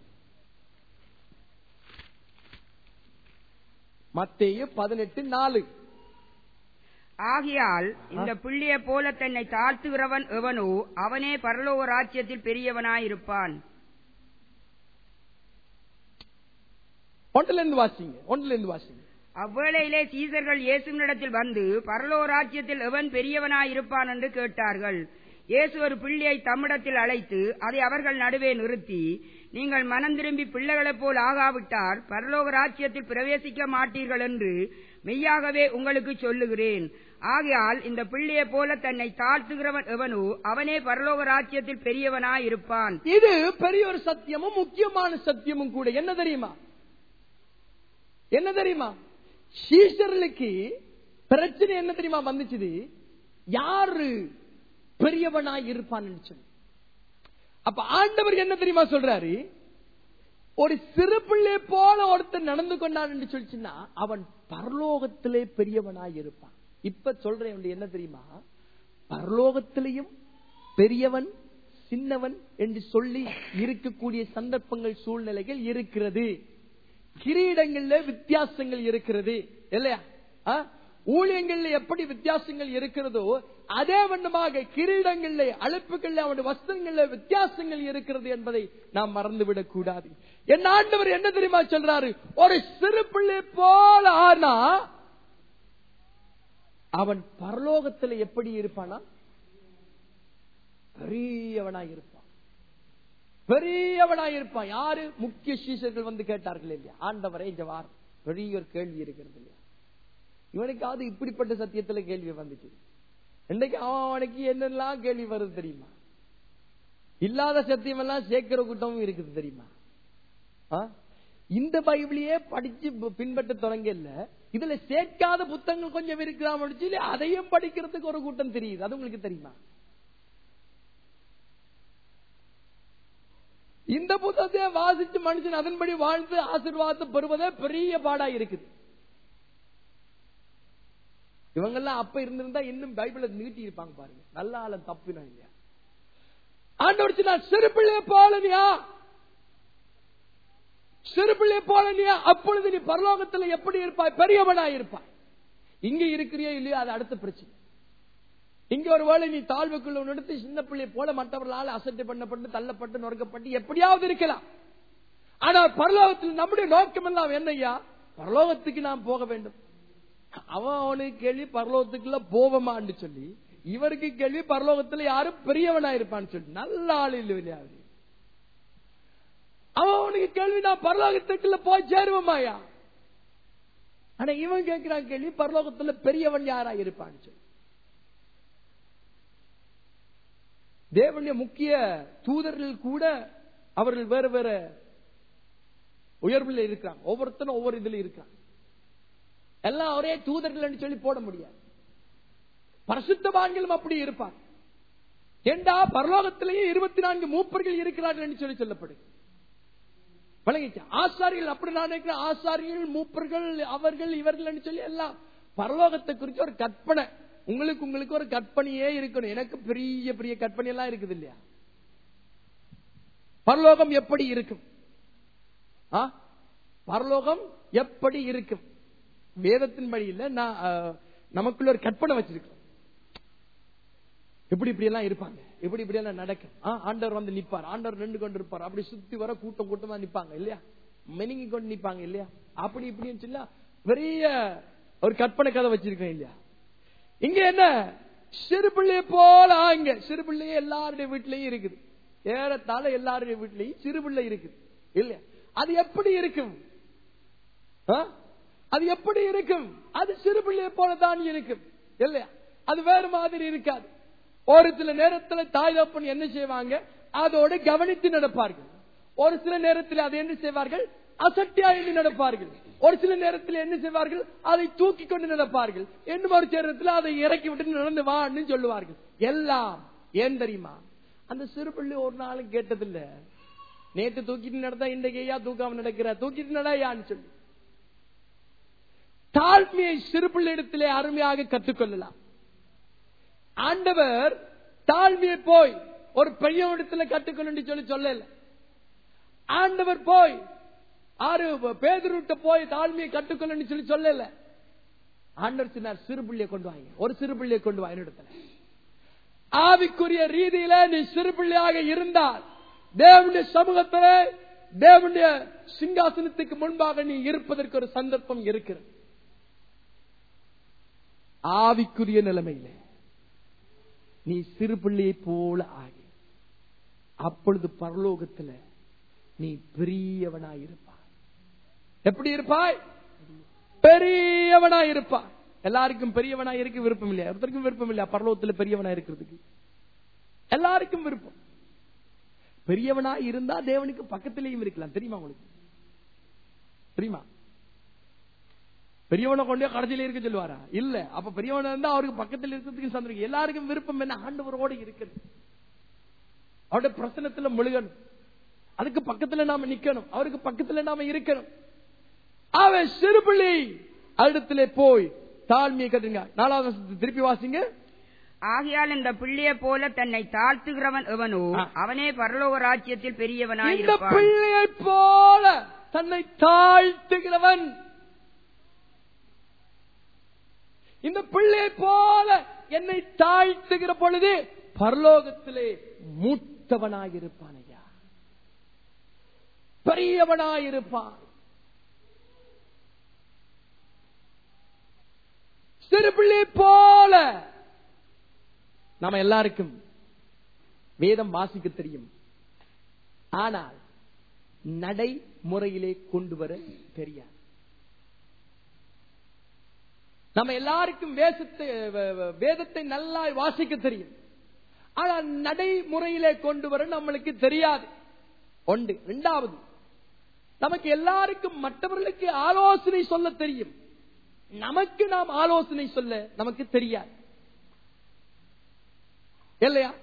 மத்தேயு பதினெட்டு நாலு ஆகையால் இந்த புள்ளிய போல தன்னை தாழ்த்துகிறவன் எவனோ அவனே பரலோக ராஜ்யத்தில் பெரியவனாயிருப்பான் ஒன்றுல இருந்து வாசிங்க ஒன்றுல இருந்து வாசிங்க அவ்வேளையிலே சீசர்கள் இயேசுவினிடத்தில் வந்து பரலோ ராஜ்யத்தில் எவன் பெரியவனாயிருப்பான் என்று கேட்டார்கள் இயேசு ஒரு பிள்ளையை தம்மிடத்தில் அழைத்து அதை அவர்கள் நடுவே நிறுத்தி நீங்கள் மனம் திரும்பி பிள்ளைகளைப் போல் ஆகாவிட்டால் பரலோக ராஜ்யத்தில் பிரவேசிக்க மாட்டீர்கள் என்று மெய்யாகவே உங்களுக்கு சொல்லுகிறேன் ஆகையால் இந்த பிள்ளையைப் போல தன்னை தாழ்த்துகிறவன் எவனோ அவனே பரலோக ராஜ்யத்தில் பெரியவனாயிருப்பான் இது பெரிய ஒரு சத்தியமும் முக்கியமான சத்தியமும் கூட என்ன தெரியுமா என்ன தெரியுமா சீஷர்களுக்கு பிரச்சனை என்ன தெரியுமா வந்துச்சுது யாரு பெரியவனாய் இருப்பான்னு சொல்லி அப்ப ஆண்டவர் என்ன தெரியுமா சொல்றாரு ஒரு சிறு பிள்ளை போல ஒருத்தன் நடந்து கொண்டான் என்று சொல்லிச்சுன்னா அவன் பரலோகத்திலே பெரியவனாய் இருப்பான் இப்ப சொல்றேன் உண்டு என்ன தெரியுமா பரலோகத்திலையும் பெரியவன் சின்னவன் என்று சொல்லி இருக்கக்கூடிய சந்தர்ப்பங்கள் சூழ்நிலைகள் இருக்கிறது கிரீடங்கள்ல வித்தியாசங்கள் இருக்கிறது இல்லையா ஆ? ஊழியங்கள்ல எப்படி வித்தியாசங்கள் இருக்கிறதோ அதே வண்ணமாக கிரீடங்கள்ல அழைப்புகள்ல அவனுடைய வஸ்திரங்கள்ல வித்தியாசங்கள் இருக்கிறது என்பதை நாம் மறந்துவிடக் கூடாது என் ஆண்டவர் என்ன தெரியுமா சொல்றாரு ஒரு சிறு பிள்ளை போல ஆனா அவன் பரலோகத்துல எப்படி இருப்பானா பெரியவனாய் இருப்பான் பெரியவனாய் இருப்பான் யாரு முக்கிய சீசர்கள் வந்து கேட்டார்கள் இல்லையா ஆண்டவரே ஜவார் பெரிய ஒரு கேள்வி இருக்கிறது இல்லையா இவனுக்காவது இப்படிப்பட்ட சத்தியத்துல கேள்வி வந்துச்சு இன்னைக்கு அவன் அவனுக்கு என்னெல்லாம் கேள்வி வருது தெரியுமா இல்லாத சத்தியம் எல்லாம் சேர்க்கிற கூட்டமும் இருக்குது தெரியுமா ஆ? இந்த பைபிளையே படிச்சு ப- பின்பற்ற தொடங்கல இதுல சேர்க்காத புத்தகங்கள் கொஞ்சம் இருக்கிறாம சொல்லி அதையும் படிக்கிறதுக்கு ஒரு கூட்டம் தெரியுது அது உங்களுக்கு தெரியுமா இந்த புத்தகத்தை வாசிச்சு மனுஷன் அதன்படி வாழ்ந்து ஆசீர்வாதத்தை பெறுவதே பெரிய பாடா இருக்குது இவங்கெல்லாம் அப்ப இருந்திருந்தா இன்னும் பைபிளை நீட்டி இருப்பாங்க பாருங்க நல்ல ஆளம் தப்பினா இல்லையா ஆண்டவர் சொன்னார், சிறு பிள்ளையை போலனியா சிறு பிள்ளையை போலனியா அப்பொழுது நீ பரலோகத்துல எப்படி இருப்பாய் பெரியவனாய் இருப்பாய் இங்க இருக்கிறியோ இல்லையோ அது அடுத்த பிரச்சனை இங்க ஒரு வேளை நீ தாழ்வுக்குள்ள நடத்தி சின்ன பிள்ளை போல மற்றவர்களால் அசட்டை பண்ணப்பட்டு தள்ளப்பட்டு நொறுக்கப்பட்டு எப்படியாவது இருக்கலாம் ஆனால் பரலோகத்தில் நம்முடைய நோக்கம் எல்லாம் என்னய்யா பரலோகத்துக்கு நாம் போக வேண்டும் அவன் அவனுக்கு கேள்வி பரலோகத்துக்குள்ள போவமான்னு சொல்லி இவருக்கு கேள்வி பரலோகத்துல யாரும் பெரியவனா இருப்பான்னு சொல்லி நல்ல ஆள் இல்லையா அவரு? அவன் அவனுக்கு கேள்வி நான் பரலோகத்துக்குள்ள போய் சேருவோமாயா ஆனா இவன் கேட்கிறான் கேள்வி பரலோகத்துல பெரியவன் யாரா இருப்பான்னு சொல்லி தேவனுடைய முக்கிய தூதர்கள் கூட அவர்கள் வேற வேற உயர்வுல இருக்கிறாங்க ஒவ்வொருத்தரும் ஒவ்வொரு இதுல இருக்காங்க எல்லாம் ஒரே தூதர்கள் சொல்லி போட முடியாது பரிசுத்தவான்களும் அப்படி இருப்பாங்க ஏண்டா பரலோகத்திலேயே இருபத்தி நான்கு மூப்பர்கள் இருக்கிறார்கள் என்று சொல்லி சொல்லப்படுது விளங்கிச்சா ஆசாரிகள் அப்படி நான் நினைக்கிறேன் ஆசாரிகள் மூப்பர்கள் அவர்கள் இவர்கள் என்று சொல்லி எல்லாம் பரலோகத்தை குறித்து ஒரு கற்பனை உங்களுக்கு உங்களுக்கு ஒரு கற்பனையே இருக்கணும் எனக்கு பெரிய பெரிய கற்பனை எல்லாம் இருக்குது இல்லையா பரலோகம் எப்படி இருக்கும் ஆ? பரலோகம் எப்படி இருக்கும் வேதத்தின் வழியில நான் அஹ், நமக்குள்ள ஒரு கற்பனை வச்சிருக்கோம் இப்படி இப்படி எல்லாம் இருப்பாங்க இப்படி இப்படி எல்லாம் நடக்கும் ஆ, ஆண்டவர் வந்து நிப்பார் ஆண்டவர் நின்று கொண்டு இருப்பார் அப்படி சுத்தி வர கூட்டம் கூட்டமா நிப்பாங்க இல்லையா மெனிங்கி கொண்டு நிப்பாங்க இல்லையா அப்படி இப்படின்னு சொல்லி பெரிய ஒரு கற்பனை கதை வச்சிருக்கேன் இல்லையா இங்க என்ன சிறு பிள்ளைய போல ஆங்க சிறு பிள்ளையே எல்லாருடைய வீட்லயும் இருக்குது ஏறத்தாழ எல்லாருடைய வீட்லயும் சிறு பிள்ளை இருக்குது இல்லையா அது எப்படி இருக்கும் ஆ? அது எப்படி இருக்கும் அது சிறு பிள்ளையை போலதான் இருக்கும் இல்லையா அது வேறு மாதிரி இருக்காது ஒரு சில நேரத்துல தாய் தப்பன் என்ன செய்வாங்க அதோடு கவனித்து நடப்பார்கள் ஒரு சில நேரத்தில் அதை என்ன செய்வார்கள் அசட்டியா என்று நடப்பார்கள் ஒரு சில நேரத்தில் என்ன செய்வார்கள் அதை தூக்கி கொண்டு நடப்பார்கள் இன்னும் ஒரு நேரத்தில் அதை இறக்கி விட்டு நடந்து வான்னு சொல்லுவார்கள் எல்லாம் ஏன் தெரியுமா அந்த சிறு பிள்ளை ஒரு நாளும் கேட்டதில்ல நேற்று தூக்கிட்டு நடந்தா இன்றைக்கு ஐயா தூக்காம நடக்கிற தூக்கிட்டு நடையான்னு சொல்லி தாழ்மையை சிறு பிள்ளையிடத்திலே அருமையாக கற்றுக்கொள்ளலாம் ஆண்டவர் தாழ்மையை போய் ஒரு பெரியவனிடத்துல கற்றுக்கொள்ளு சொல்லி சொல்லல ஆண்டவர் போய் ஆறு பேதுருட்ட போய் தாழ்மையை கற்றுக்கொள்ளு சொல்லி சொல்லல ஆண்டவர் சொன்னார் சிறு பிள்ளையை கொண்டு வாங்க ஒரு சிறு பிள்ளையை கொண்டு வா என்னிடத்துல ஆவிக்குரிய ரீதியில நீ சிறு பிள்ளையாக இருந்தால் தேவனுடைய சமூகத்திலே தேவனுடைய சிங்காசனத்துக்கு முன்பாக நீ இருப்பதற்கு ஒரு சந்தர்ப்பம் இருக்கிறது ஆவிக்குரிய நிலைமையில நீ சிறு பிள்ளையை போல ஆகி அப்பொழுது பரலோகத்துல நீ பெரியவனாய் இருப்பாய் எப்படி இருப்பாய் பெரியவனாய் இருப்பாய் எல்லாருக்கும் பெரியவனாய் இருக்க விருப்பம் இல்லையா ஒருத்தருக்கும் விருப்பம் இல்லையா பரலோகத்துல பெரியவனாய் இருக்கிறதுக்கு எல்லாருக்கும் விருப்பம் பெரியவனா இருந்தா தேவனுக்கு பக்கத்திலேயும் இருக்கலாம் தெரியுமா உங்களுக்கு தெரியுமா பெரியவனை கொண்டே கடைசியில இருக்க சொல்லுவாரா இல்ல அப்ப பெரியவனா இருந்தா அவருக்கு பக்கத்தில் இருக்கிறதுக்கு சந்தர்ப்பம் எல்லாருக்கும் விருப்பம் என்ன ஆண்டவரோட இருக்கிறது அவருடைய பிரசனத்துல முழுகணும் அதுக்கு பக்கத்துல நாம நிக்கணும் அவருக்கு பக்கத்துல நாம இருக்கணும் அவன் சிறுபிள்ளை அடுத்திலே போய் தாழ்மையை கட்டுங்க நாலாவது வசனத்தை திருப்பி வாசிங்க ஆகையால் இந்த பிள்ளையை போல தன்னை தாழ்த்துகிறவன் எவனோ ஆ. அவனே பரலோக ராஜ்யத்தில் இந்த பெரியவனாயிருப்பான் பிள்ளையை போல தன்னை தாழ்த்துகிறவன் இந்த பிள்ளையை போல என்னை தாழ்த்துகிற பொழுது பரலோகத்திலே மூத்தவனாயிருப்பான் ஐயா பெரியவனாயிருப்பான் சிறு பிள்ளை போல நாம எல்லாருக்கும் வேதம் வாசிக்க தெரியும் ஆனால் நடைமுறையிலே கொண்டு வர தெரியாது நம்ம எல்லாருக்கும் வேசத்தை வ- வ- வேதத்தை நல்லா வாசிக்க தெரியும் ஆனால் நடைமுறையிலே கொண்டு வர நம்மளுக்கு தெரியாது ஒன்று இரண்டாவது நமக்கு எல்லாருக்கும் மற்றவர்களுக்கு ஆலோசனை சொல்ல தெரியும் நமக்கு நாம் ஆலோசனை சொல்ல நமக்கு தெரியாது இல்லையா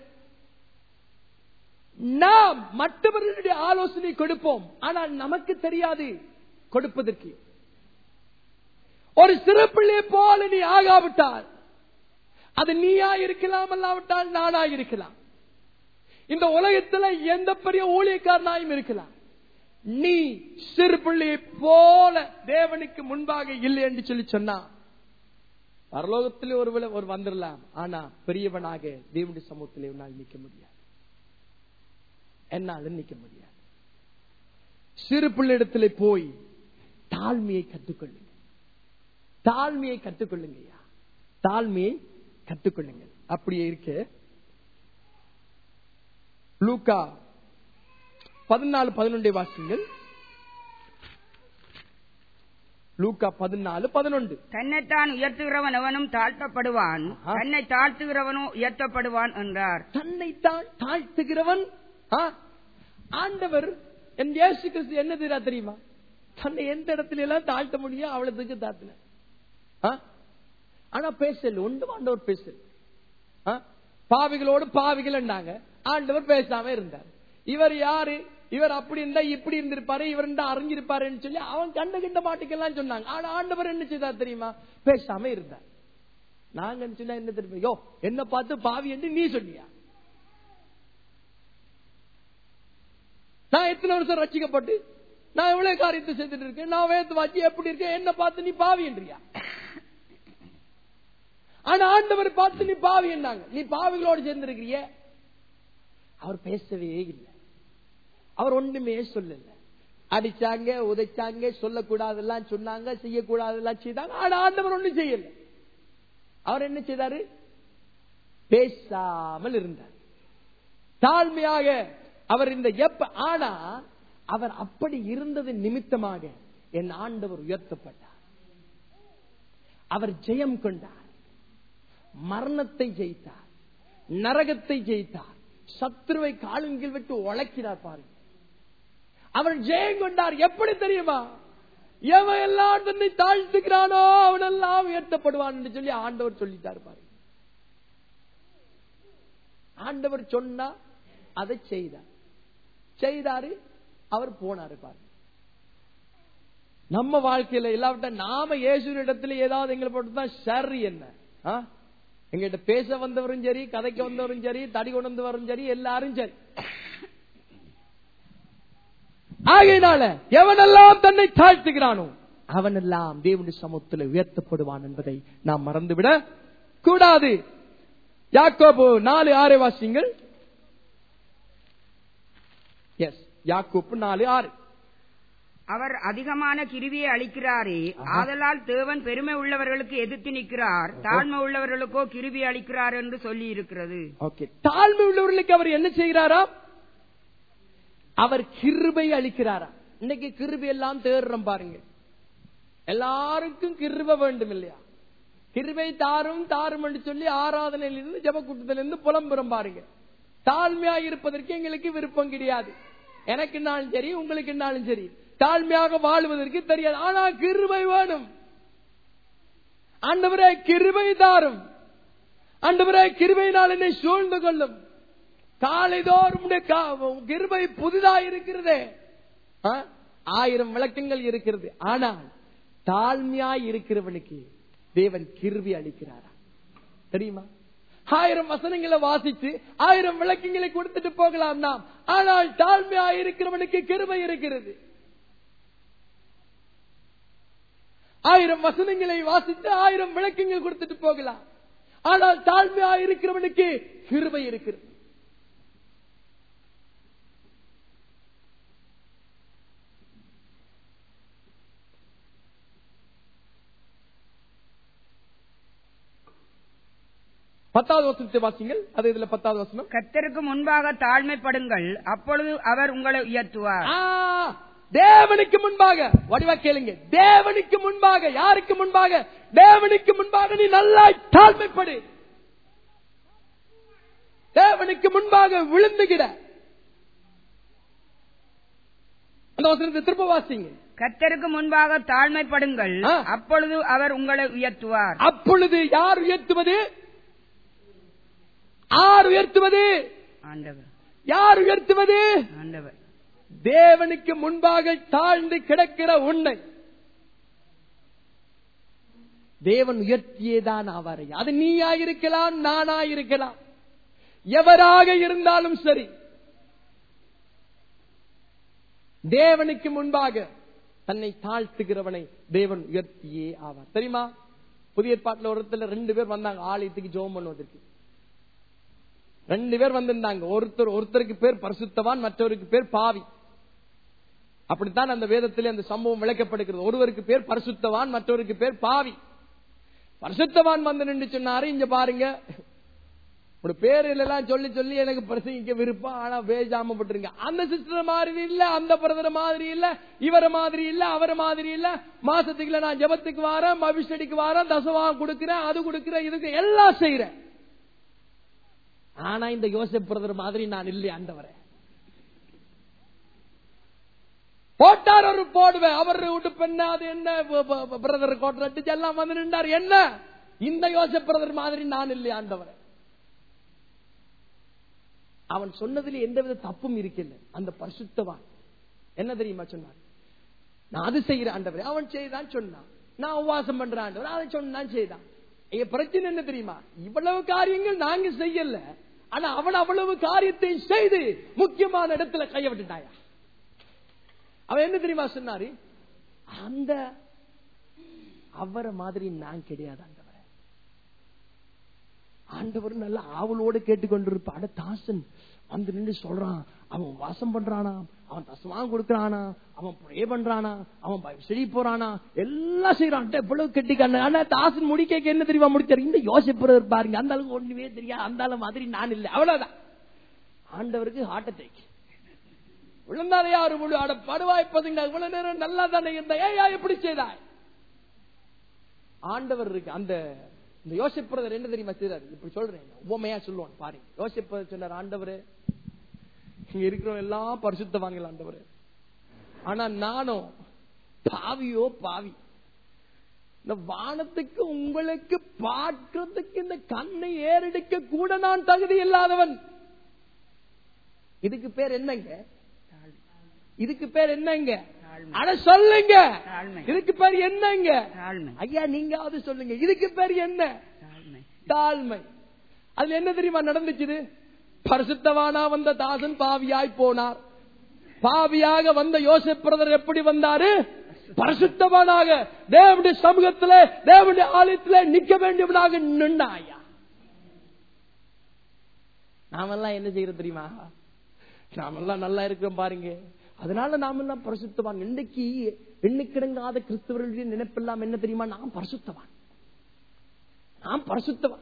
நாம் மற்றவர்களுடைய ஆலோசனை கொடுப்போம் ஆனால் நமக்கு தெரியாது கொடுப்பதற்கு ஒரு சிறு பிள்ளை போல நீ ஆகாவிட்டால் அது நீயா இருக்கலாம் அல்லாவிட்டால் நானா இருக்கலாம் இந்த உலகத்துல எந்த பெரிய ஊழியக்காரனாயும் இருக்கலாம் நீ சிறு பிள்ளையை போல தேவனுக்கு முன்பாக இல்லை என்று சொல்லி சொன்னா பரலோகத்திலே ஒருவேளை ஒரு வந்துடலாம் ஆனா பெரியவனாக தேவனுடைய சமூகத்திலே உன்னால் நிக்க முடியாது என்னாலும் நிக்க முடியாது சிறு பிள்ளையிடத்திலே போய் தாழ்மையை கற்றுக்கொள்ளுங்க தாழ்மையை கற்றுக்கொள்ளுங்க ஐயா தாழ்மையை கற்றுக்கொள்ளுங்கள் அப்படியே இருக்க லூக்கா பதினாலு பதினொன்றை வாசிங்கள் லூக்கா பதினாலு பதினொன்று தன்னைத்தான் உயர்த்துகிறவன் எவனும் தாழ்த்தப்படுவான் ஆஹா. தன்னை தாழ்த்துகிறவனோ உயர்த்தப்படுவான் என்றார் தன்னைத்தான் தாழ்த்துகிறவன் ஆ? ஆண்டவர் என் இயேசு கிறிஸ்து என்ன தெரியா தெரியுமா தன்னை எந்த இடத்துல எல்லாம் தாழ்த்த முடியும் அவ்வளவுக்கு தாத்தின ஆனா பேசல ஒன்று ஆண்டவர் பேசல ஆ? பாவிகளோடு பாவிகள் ஆண்டவர் பேசாம இருந்தார் இவர் யாரு இவர் அப்படி இருந்தா இப்படி இருந்திருப்பாரு இவர் இருந்தா அறிஞ்சிருப்பாருன்னு சொல்லி அவன் கண்ட கிண்ட மாட்டுக்கெல்லாம் சொன்னாங்க ஆனா ஆண்டவர் என்ன செய்தார் தெரியுமா பேசாம இருந்தார் நாங்க சொன்னா என்ன தெரியுமா யோ என்ன பார்த்து பாவி என்று நீ சொன்னியா நான் எத்தனை வருஷம் ரட்சிக்கப்பட்டு நான் எவ்வளவு காரியத்தை செய்துட்டு இருக்கேன் நான் வேத்து வாச்சி எப்படி இருக்கேன் என்ன பார்த்து நீ பாவி என்றியா ஆனா ஆண்டவர் பார்த்து நீ பாவி என்றாங்க நீ பாவிகளோடு சேர்ந்திருக்கிறிய அவர் பேசவே இல்லை அவர் ஒண்ணுமே சொல்லல அடிச்சாங்க உதைச்சாங்க சொல்லக்கூடாதெல்லாம் சொன்னாங்க செய்யக்கூடாதெல்லாம் செய்தாங்க ஆனா ஆண்டவர் ஒண்ணும் செய்யல அவர் என்ன செய்தாரு பேசாமல் இருந்தார் தாழ்மையாக அவர் இந்த எப்ப ஆனா அவர் அப்படி இருந்தது நிமித்தமாக என் ஆண்டவர் உயர்த்தப்பட்டார் அவர் ஜெயம் கொண்டார் மரணத்தை ஜெயித்தார் நரகத்தை ஜெயித்தார் சத்ருவை காலுங்கில் விட்டு உழைக்கிறார் பாருங்க அவர் ஜெயம் கொண்டார் எப்படி தெரியுமா எவன் எல்லாம் தன்னை தாழ்த்துக்கிறானோ அவனெல்லாம் உயர்த்தப்படுவான் என்று சொல்லி ஆண்டவர் சொல்லிட்டார் பாருங்க ஆண்டவர் சொன்னா அதை செய்தார் செய்தாரு அவர் போனாரு பாருங்க நம்ம வாழ்க்கையில இல்லாவிட்ட நாம இயேசுவின் இடத்துல ஏதாவது எங்களை போட்டுதான் சரி என்ன ஆ? எங்கிட்ட பேச வந்தவரும் சரி கதைக்கு வந்தவரும் சரி தடி கொண்டு வந்தவரும் சரி எல்லாரும் சரி ஆகையினால எவனெல்லாம் தன்னை தாழ்த்துகிறானோ அவனெல்லாம் தேவனுடைய சமூகத்தில் உயர்த்தப்படுவான் என்பதை நாம் மறந்துவிட கூடாது யாக்கோபு நாலு ஆறு வாசிங்கள் எஸ் யாக்கோப்பு நாலு ஆறு அவர் அதிகமான கிருவியை அளிக்கிறாரே ஆதலால் தேவன் பெருமை உள்ளவர்களுக்கு எதிர்த்து நிற்கிறார் தாழ்மை உள்ளவர்களுக்கோ கிருவி அளிக்கிறார் என்று சொல்லி இருக்கிறது ஓகே தாழ்மை உள்ளவர்களுக்கு அவர் என்ன செய்கிறாரா அவர் கிருபை அளிக்கிறாரா இன்னைக்கு கிருபை எல்லாம் தேடுறோம் பாருங்க எல்லாருக்கும் கிருபை வேண்டும் இல்லையா கிருபை தாரும் தாரும் என்று சொல்லி ஆராதனையிலிருந்து ஜப கூட்டத்திலிருந்து புலம்புறம் பாருங்க தாழ்மையா இருப்பதற்கு எங்களுக்கு விருப்பம் கிடையாது எனக்குன்னாலும் சரி உங்களுக்குன்னாலும் சரி தாழ்மையாக வாழ்வதற்கு தெரியாது ஆனா கிருபை வேணும் ஆண்டவரே கிருபை தாரும் ஆண்டவரே கிருபையினால் என்னை சூழ்ந்து கொள்ளும் காலைதோறும் உம்முடைய கா- கிருபை புதிதா இருக்கிறதே ஆ? ஆயிரம் விளக்கங்கள் இருக்கிறது ஆனால் தாழ்மையாய் இருக்கிறவனுக்கு தேவன் கிருபை அளிக்கிறாரா தெரியுமா ஆயிரம் வசனங்களை வாசிச்சு ஆயிரம் விளக்கங்களை கொடுத்துட்டு போகலாம் நாம் ஆனால் தாழ்மையாய் இருக்கிறவனுக்கு கிருபை இருக்கிறது ஆயிரம் வசனங்களை வாசித்து ஆயிரம் விளக்கங்கள் கொடுத்துட்டு போகலாம் ஆனால் தாழ்மையாய் இருக்கிறவனுக்கு கிருபை இருக்கிறது பத்தாவது வசனத்தை வாசிங்கள் அது இதுல பத்தாவது வசனம் கர்த்தருக்கு முன்பாக தாழ்மைப்படுங்கள் அப்பொழுது அவர் உங்களை உயர்த்துவார் ஆ, தேவனுக்கு முன்பாக வடிவா கேளுங்க தேவனுக்கு முன்பாக யாருக்கு முன்பாக தேவனுக்கு முன்பாக நீ நல்லா தாழ்மைப்படு தேவனுக்கு முன்பாக விழுந்துகிட அந்த வசனத்தை திரும்ப வாசிங்க கர்த்தருக்கு முன்பாக தாழ்மைப்படுங்கள் ஆ. அப்பொழுது அவர் உங்களை உயர்த்துவார் அப்பொழுது யார் உயர்த்துவது யார் உயர்த்துவது ஆண்டவர் யார் உயர்த்துவது ஆண்டவர் தேவனுக்கு முன்பாக தாழ்ந்து கிடக்கிற உன்னை தேவன் உயர்த்தியேதான் ஆவாரை அது நீயா இருக்கலாம் நானா இருக்கலாம் எவராக இருந்தாலும் சரி தேவனுக்கு முன்பாக தன்னை தாழ்த்துகிறவனை தேவன் உயர்த்தியே ஆவார் தெரியுமா புதிய ஏற்பாட்டுல ஒரு இடத்துல ரெண்டு பேர் வந்தாங்க ஆலயத்துக்கு ஜோம் பண்ணுவதற்கு ரெண்டு பேர் வந்திருந்தாங்க ஒருத்தர் ஒருத்தருக்கு பேர் பரிசுத்தவான் மற்றவருக்கு பேர் பாவி அப்படித்தான் அந்த வேதத்திலே அந்த சம்பவம் விளக்கப்படுகிறது ஒருவருக்கு பேர் பரிசுத்தவான் மற்றவருக்கு பேர் பாவி பரிசுத்தவான் வந்து நின்று சொன்னாரு இங்க பாருங்க ஒரு பேரில் எல்லாம் சொல்லி சொல்லி எனக்கு பிரசங்கிக்க விருப்பம் ஆனா பேஜாம பட்டுருங்க அந்த சிஸ்டர் மாதிரி இல்ல அந்த பிரதர் மாதிரி இல்ல இவர மாதிரி இல்ல அவர மாதிரி இல்ல மாசத்துக்குள்ள நான் ஜெபத்துக்கு வாரேன் அபிஷேடிக்கு வாரேன் தசவாகம் கொடுக்கிறேன் அது கொடுக்கிறேன் இதுக்கு எல்லாம் செய்யறேன் ஆனா இந்த யோசப் பிரதர் மாதிரி நான் இல்லை ஆண்டவரே போட்டார் ஒரு போடுவேன் அவர் விட்டு பெண்ண அது என்ன பிரதர் கோட்டை அடிச்சு எல்லாம் வந்து நின்றார் என்ன இந்த யோசப் பிரதர் மாதிரி நான் இல்லை ஆண்டவரே அவன் சொன்னதில் எந்தவித தப்பும் இருக்கல அந்த பரிசுத்தவான் என்ன தெரியுமா சொன்னான் நான் அது செய்யற ஆண்டவரே அவன் செய்தான் சொன்னான் நான் உபவாசம் பண்ற ஆண்டவர் அதை சொன்னான் செய்தான் என் பிரச்சனை என்ன தெரியுமா இவ்வளவு காரியங்கள் நாங்க செய்யல ஆனா அவன் அவ்வளவு காரியத்தை செய்து முக்கியமான இடத்துல கைய விட்டுட்டாயா அவன் என்ன தெரியுமா சொன்னாரு அந்த அவரை மாதிரி நான் கிடையாது ஆண்டவரே ஆண்டவர் நல்ல ஆவலோடு கேட்டுக்கொண்டிருப்ப அட தாசன் வந்து நின்று சொல்றான் அவன் வாசம் பண்றானா அவன் தசவான் கொடுக்கறானா அவன் ப்ரே பண்றானா அவன் ப- செழி போறானா எல்லாம் செய்யறான் அட, எவ்வளவு கெட்டிக்கான ஆனா தாசன் முடிக்க என்ன தெரியுமா முடிச்சாரு இந்த யோசிப்புறது பாருங்க அந்த அளவுக்கு ஒண்ணுமே தெரியாது அந்த அளவு மாதிரி நான் இல்லை அவ்வளவுதான் ஆண்டவருக்கு ஹார்ட் அட்டாக் விழுந்தாலே யாரு முழு அட படுவாய் பதுங்க இவ்வளவு நேரம் நல்லா தானே இருந்த ஏயா எப்படி செய்தாய் ஆண்டவர் இருக்கு அந்த இந்த யோசிப்புறதர் என்ன தெரியுமா செய்றாரு இப்படி சொல்றேன் உவமையா சொல்லுவான் பாருங்க யோசிப்பதர் சொன்னார் ஆண்டவரே இங்க இருக்கிறவங்க எல்லாம் பரிசுத்தவான்கள் ஆண்டவரே ஆனா நானும் பாவியோ பாவி இந்த வானத்துக்கு உங்களுக்கு பார்க்கிறதுக்கு இந்த கண்ணை ஏறெடுக்க கூட நான் தகுதி இல்லாதவன் இதுக்கு பேர் என்னங்க இதுக்கு பேர் என்னங்க தாழ்மை. அட சொல்லுங்க தாழ்மை. இதுக்கு பேர் என்னங்க தாழ்மை ஐயா நீங்காவது சொல்லுங்க இதுக்கு பேர் என்ன தாழ்மை தாழ்மை அதுல என்ன தெரியுமா நடந்துச்சு பரிசுத்தவானா வந்த தாசன் பாவியாய் போனார் பாவியாக வந்த யோசப் பிரதர் எப்படி வந்தாரு பரிசுத்தவானாக தேவனுடைய சமூகத்துல தேவனுடைய ஆலயத்துல நிக்க வேண்டியவனாக நின்னாயா நாமெல்லாம் என்ன செய்யறது தெரியுமா நாமெல்லாம் நல்லா இருக்கிறோம் பாருங்க அதனால நாம எல்லாம் பரிசுத்தவான் இன்னைக்கு எண்ணிக்கிடங்காத கிறிஸ்தவர்களுடைய நினைப்பெல்லாம் என்ன தெரியுமா நான் பரிசுத்தவான் நான் பரிசுத்தவான்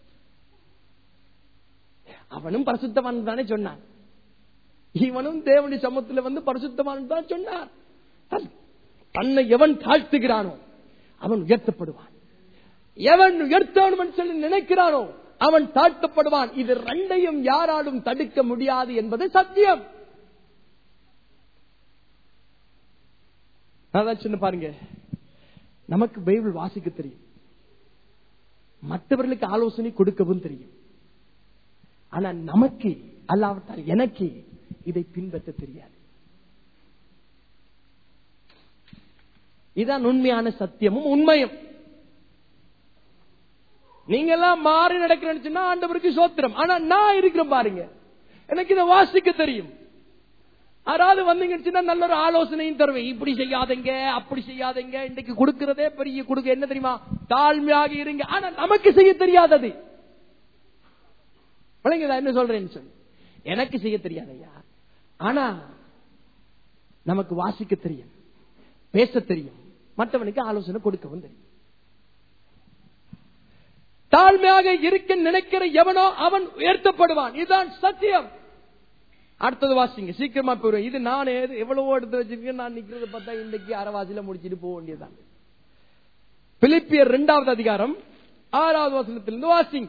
அவனும் பரிசுத்தவான் தானே சொன்னான் இவனும் தேவனுடைய சமத்துல வந்து பரிசுத்தவான் தான் சொன்னார் தன்- தன்னை எவன் தாழ்த்துகிறானோ அவன் உயர்த்தப்படுவான் எவன் உயர்த்தவன் சொல்லி நினைக்கிறானோ அவன் தாழ்த்தப்படுவான் இது ரெண்டையும் யாராலும் தடுக்க முடியாது என்பது சத்தியம் அதான் சொன்ன பாருங்க நமக்கு பைபிள் வாசிக்க தெரியும் மற்றவர்களுக்கு ஆலோசனை கொடுக்கவும் தெரியும் ஆனா நமக்கு அல்லாவிட்டால் எனக்கு இதை பின்பற்ற தெரியாது இதான் உண்மையான சத்தியமும் உண்மையும் நீங்க எல்லாம் மாறி நடக்கிறேன்னு சொன்னா ஆண்டவருக்கு சோத்திரம் ஆனா நான் இருக்கிறேன் பாருங்க எனக்கு இதை வாசிக்க தெரியும் யாராவது வந்தீங்கன்னு சொன்னா நல்ல ஒரு ஆலோசனையும் தருவேன் இப்படி செய்யாதீங்க அப்படி செய்யாதீங்க இன்னைக்கு கொடுக்கிறதே பெரிய கொடுக்க என்ன தெரியுமா தாழ்மையாக இருங்க ஆனா நமக்கு செய்ய தெரியாதது விளங்குதா என்ன சொல்றேன்னு சொல்லி எனக்கு செய்ய தெரியாதையா ஆனா நமக்கு வாசிக்க தெரியும் பேச தெரியும் மற்றவனுக்கு ஆலோசனை கொடுக்கவும் தெரியும் தாழ்மையாக இருக்க நினைக்கிற எவனோ அவன் உயர்த்தப்படுவான் இதுதான் சத்தியம் அடுத்தது வாசிங்க சீக்கிரமா போயிடும் இது நானே எவ்வளவோ எடுத்து வச்சிருக்கேன் நான் நிக்கிறத பார்த்தா இன்றைக்கு அரைவாசியில முடிச்சிட்டு போக வேண்டியதுதான் பிலிப்பியர் இரண்டாவது அதிகாரம் ஆறாவது வசனத்திலிருந்து வாசிங்க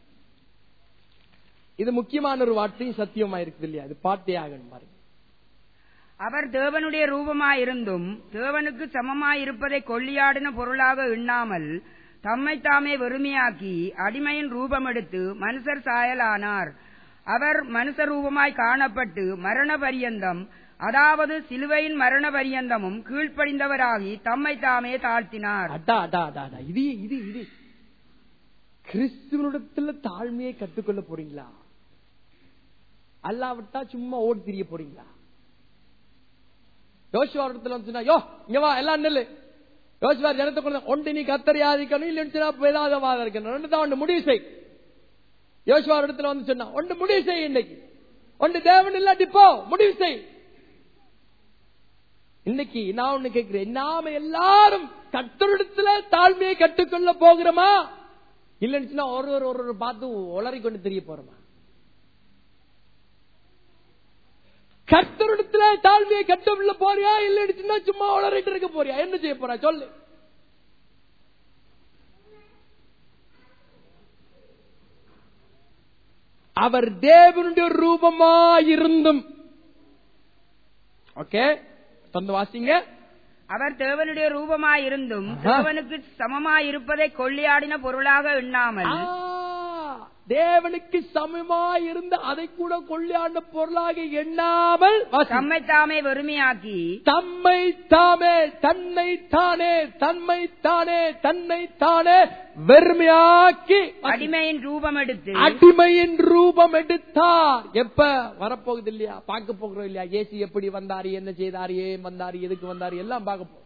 இது முக்கியமான ஒரு வார்த்தையும் சத்தியமா இருக்குது இல்லையா இது பாட்டே ஆகணும் பாருங்க அவர் தேவனுடைய ரூபமாயிருந்தும் தேவனுக்கு சமமாயிருப்பதை கொள்ளியாடின பொருளாக எண்ணாமல் தம்மை தாமே வெறுமையாக்கி அடிமையின் ரூபம் எடுத்து மனுஷர் சாயலானார் அவர் மனுஷ ரூபமாய் காணப்பட்டு மரண பரியந்தம் அதாவது சிலுவையின் மரண பரியந்தமும் கீழ்ப்படிந்தவராகி தம்மை தாமே தாழ்த்தினார் அடா அடா அடா அடா இது இது இது கிறிஸ்துவனிடத்துல தாழ்மையை கற்றுக்கொள்ள போறீங்களா அல்லாவிட்டா சும்மா ஓடி திரிய போறீங்களா யோசுவா இடத்துல வந்துச்சுன்னா யோ இங்க வா எல்லாம் நெல்லு யோசுவா ஜனத்தை கொண்டு ஒன்று நீ கத்தரியாதிக்கணும் இல்லைன்னு வேதாதவாதம் இருக்கணும் ரெண்டு தான் ஒன்று முடிவு செய் யோசுவா இடத்துல வந்து சொன்னா ஒன்று முடிவு செய் இன்னைக்கு ஒன்று தேவன் இல்லாட்டி போ முடிவு செய் இன்னைக்கு நான் ஒண்ணு கேட்கிறேன் நாம எல்லாரும் கத்தரிடத்துல தாழ்மையை கற்றுக்கொள்ள போகிறோமா இல்லைன்னு ஒரு ஒரு ஒரு ஒரு பார்த்து உளறி கொண்டு தெரிய போறோமா கர்த்தரிடத்துல தாழ்மையை கற்றுக்கொள்ள போறியா இல்லைன்னு சும்மா உளறிட்டு இருக்க போறியா என்ன செய்ய போறா சொல்லு அவர் தேவனுடைய ரூபமாயிருந்தும் ஓகே தந்து வாசிங்க அவர் தேவனுடைய ரூபமாயிருந்தும் ஆஹா. தேவனுக்கு சமமாயிருப்பதை கொள்ளியாடின பொருளாக எண்ணாமல் ஆ, தேவனுக்கு சமமாய் இருந்த அதை கூட கொள்ளையாண்ட பொருளாக எண்ணாமல் வாசி. தம்மை தாமே வெறுமையாக்கி தம்மை தாமே தன்னை தானே தன்மை தானே தன்னை தானே வெறுமையாக்கி வாசி. அடிமையின் ரூபம் எடுத்து அடிமையின் ரூபம் எடுத்தார் எப்ப வரப்போகுது இல்லையா பார்க்க போகிறோம் இல்லையா ஏசி எப்படி வந்தாரு என்ன செய்தாரு ஏன் வந்தாரு எதுக்கு வந்தாரு எல்லாம் பார்க்க போறோம்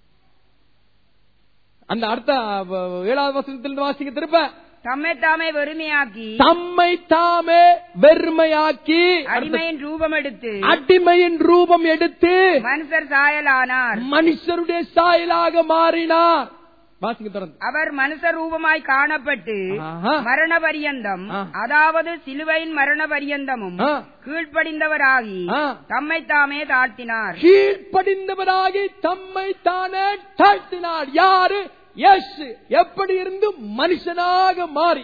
அந்த அடுத்த அஹ், ஏழாவது வசனத்திலிருந்து வாசிக்க திருப்ப தம்மை தாமே வெறுமையாக்கி தம்மை தாமே வெறுமையாக்கி அடிமையின் ரூபம் எடுத்து அடிமையின் ரூபம் எடுத்து மனுஷர் சாயலானார் மனுஷருடைய சாயலாக மாறினார் வாசிங்க தொடர்ந்து அவர் மனுஷ ரூபமாய் காணப்பட்டு ஆஹா. மரண பரியந்தம் ஆ. அதாவது சிலுவையின் மரண பரியந்தமும் ஆ. கீழ்ப்படிந்தவராகி ஆ. தம்மை தாமே தாழ்த்தினார் கீழ்ப்படிந்தவராகி தம்மை தானே தாழ்த்தினார் யாரு இயேசு எப்படி இருந்து மனுஷனாக மாறி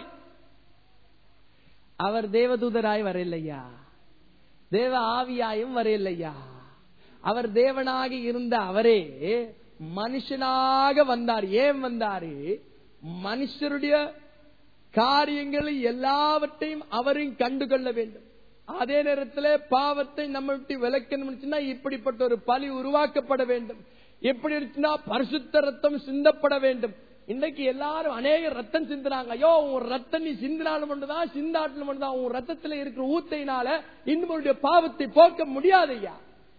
அவர் தேவதூதராய் வரையில்லையா தேவ ஆவியாயும் வரையில்லையா அவர் தேவனாக இருந்த அவரே மனுஷனாக வந்தார் ஏன் வந்தாரு மனுஷருடைய காரியங்களை எல்லாவற்றையும் அவரையும் கண்டுகொள்ள வேண்டும் அதே நேரத்தில் பாவத்தை நம்ம விட்டு விளக்கணும்னா இப்படிப்பட்ட ஒரு பலி உருவாக்கப்பட வேண்டும் எப்படி இருந்துச்சுன்னா பரிசுத்த ரத்தம் சிந்தப்பட வேண்டும் இன்னைக்கு எல்லாரும் அநேக ரத்தம் சிந்துறாங்க ஐயோ உன் ரத்தம் நீ சிந்தினாலும் ஒன்றுதான் சிந்தாட்டிலும் ஒன்றுதான் உன் ரத்தத்துல இருக்கிற ஊத்தையினால இன்னும் பாவத்தை போக்க முடியாது ஐயா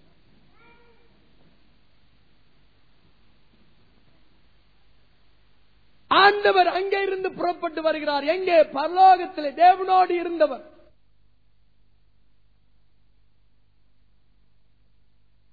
ஆண்டவர் அங்கே இருந்து புறப்பட்டு வருகிறார் எங்கே பரலோகத்திலே தேவனோடு இருந்தவர்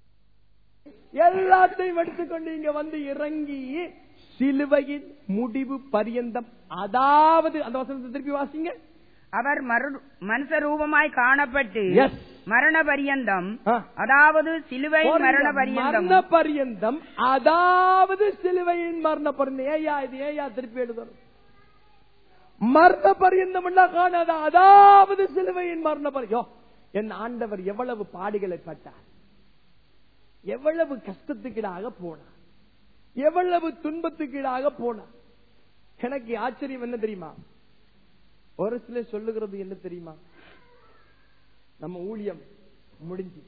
எல்லாத்தையும் எடுத்துக்கொண்டு இங்க வந்து இறங்கி சிலுவையின் முடிவு பரியந்தம் அதாவது அந்த வசனத்தை திருப்பி வாசிங்க அவர் மரு- மனுஷ ரூபமாய் காணப்பட்டு Yes. மரண பரியந்தம் ஆ. அதாவது சிலுவை மரண பரியந்தம் மரண பரியந்தம் அதாவது சிலுவையின் மரண பரியந்தம் ஏயா இது ஏயா திருப்பி எழுதணும் மரண பரியந்தம் காணாத அதாவது சிலுவையின் மரண பரியம் என் ஆண்டவர் எவ்வளவு பாடுகளை பட்டார் எவ்வளவு கஷ்டத்துக்கீடாக போனார் எவ்வளவு துன்பத்துக்கீடாக போனார் எனக்கு ஆச்சரியம் என்ன தெரியுமா ஒரு சிலர் சொல்லுகிறது என்ன தெரியுமா நம்ம ஊழியம் முடிஞ்சு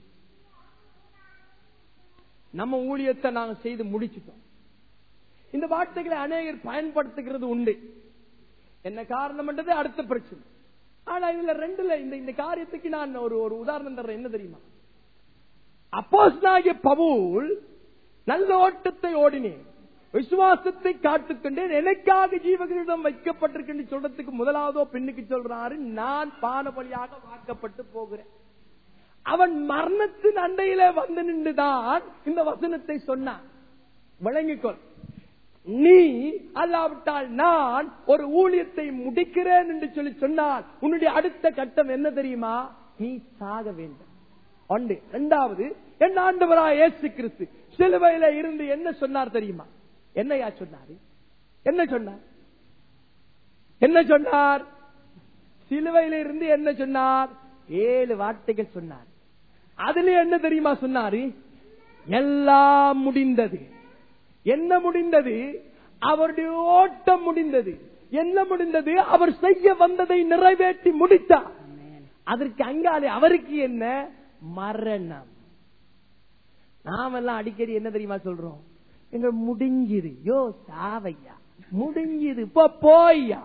நம்ம ஊழியத்தை நாங்க செய்து முடிச்சிட்டோம் இந்த வார்த்தைகளை அநேகர் பயன்படுத்துகிறது உண்டு என்ன காரணம் என்றது அடுத்த பிரச்சனை ஆனா இதுல ரெண்டுல இந்த இந்த காரியத்துக்கு நான் ஒரு ஒரு உதாரணம் தர்றேன் என்ன தெரியுமா அப்போஸ்தலனாகிய பவுல் நல்ல ஓட்டத்தை ஓடினேன் விசுவாசத்தை காத்துக்கொண்டேன் எனக்காக ஜீவகளிடம் வைக்கப்பட்டிருக்கின்ற சொல்றதுக்கு முதலாவதோ பெண்ணுக்கு சொல்றாரு நான் பானபலியாக வாக்கப்பட்டு போகிறேன் அவன் மரணத்தின் அண்டையில வந்து நின்றுதான் இந்த வசனத்தை சொன்னான் விளங்கிக்கொள் நீ அல்லாவிட்டால் நான் ஒரு ஊழியத்தை முடிக்கிறேன் என்று சொல்லி சொன்னால் உன்னுடைய அடுத்த கட்டம் என்ன தெரியுமா நீ சாக வேண்டும் ஒன்று இரண்டாவது என் ஆண்டவரா இயேசு கிறிஸ்து சிலுவையில இருந்து என்ன சொன்னார் தெரியுமா என்னையா சொன்னாரு என்ன சொன்னார் என்ன சொன்னார் சிலுவையில இருந்து என்ன சொன்னார் ஏழு வார்த்தைகள் சொன்னார் அதுல என்ன தெரியுமா சொன்னாரு எல்லாம் முடிந்தது என்ன முடிந்தது அவருடைய ஓட்டம் முடிந்தது என்ன முடிந்தது அவர் செய்ய வந்ததை நிறைவேற்றி முடித்தார் அதற்கு அங்காலே அவருக்கு என்ன மரணம் நாமெல்லாம் அடிக்கடி என்ன தெரியுமா சொல்றோம் எங்க முடிஞ்சுது யோ சாவையா முடிஞ்சுது போ போய்யா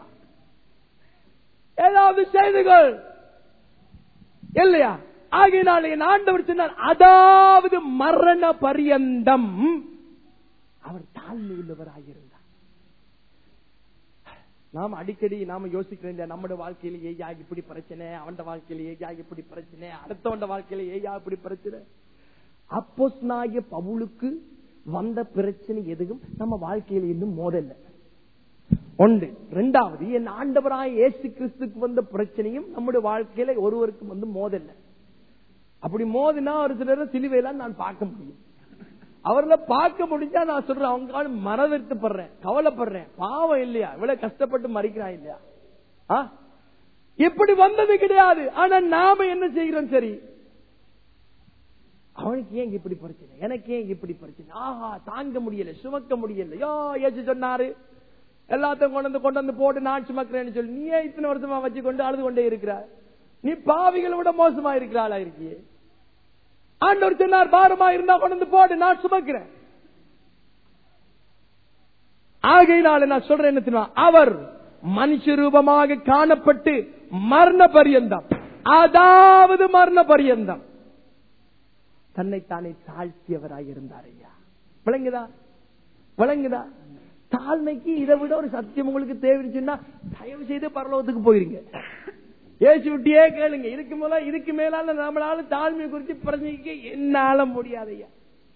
ஏதாவது செய்துகள் இல்லையா ஆகையினால என் ஆண்டவர் சொன்னார் அதாவது மரண பரியந்தம் அவர் தாழ்மை உள்ளவராயிருந்தார் நாம் அடிக்கடி நாம யோசிக்கிறோம் இல்லையா நம்முடைய வாழ்க்கையில ஏயா இப்படி பிரச்சனை அவன் வாழ்க்கையில ஏயா இப்படி பிரச்சனை அடுத்தவன் வாழ்க்கையில ஏயா இப்படி பிரச்சனை அப்போஸ் நாய பவுலுக்கு வந்த பிரச்சனை எதுவும் நம்ம வாழ்க்கையில இன்னும் மோதல்ல ஒன்று ரெண்டாவது என் ஆண்டவராய் இயேசு கிறிஸ்துக்கு வந்த பிரச்சனையும் நம்முடைய வாழ்க்கையில ஒருவருக்கும் வந்து மோதல்ல அப்படி மோதினா ஒரு சிலர் சிலுவையெல்லாம் நான் பார்க்க முடியும் அவர்ல பார்க்க முடிஞ்சா நான் சொல்றேன் அவங்க மனதிருத்தப்படுறேன் கவலைப்படுறேன் பாவம் இல்லையா இவ்வளவு கஷ்டப்பட்டு மறிக்கிறான் இல்லையா ஆ? இப்படி வந்தது கிடையாது ஆனா நாம என்ன செய்கிறோம் சரி அவனுக்கு ஏன் இப்படி பிரச்சனை எனக்கு ஏன் இப்படி பிரச்சனை ஆஹா தாங்க முடியல சுமக்க முடியல யோ ஏச்சு சொன்னாரு எல்லாத்தையும் கொண்டு வந்து கொண்டு வந்து போட்டு நான் சுமக்கிறேன்னு சொல்லி நீ ஏன் இத்தனை வருஷமா வச்சு கொண்டு அழுது கொண்டே இருக்கிறாய் நீ பாவிகளை விட மோசமா இருக்கிறாளா இருக்கியே ஆண்டவர் சொன்னார் பாரமா இருந்தா கொண்டு வந்து போடு நான் சுமக்கிறேன் ஆகையினால நான் சொல்றேன் என்ன தெரியுமா அவர் மனுஷ ரூபமாக காணப்பட்டு மரண பரியந்தம் அதாவது மரண பரியந்தம் தன்னைத்தானே தாழ்த்தியவராய் இருந்தார் ஐயா விளங்குதா விளங்குதா தாழ்மைக்கு இதை விட ஒரு சத்தியம் உங்களுக்கு தேவைச்சுன்னா தயவு செய்து பரலோகத்துக்கு போயிருங்க ஏசு விட்டியே கேளுங்க இதுக்கு மேல இதுக்கு மேலால நம்மளால தாழ்மையை குறித்து பிரச்சனைக்கு என்னால முடியாது ஐயா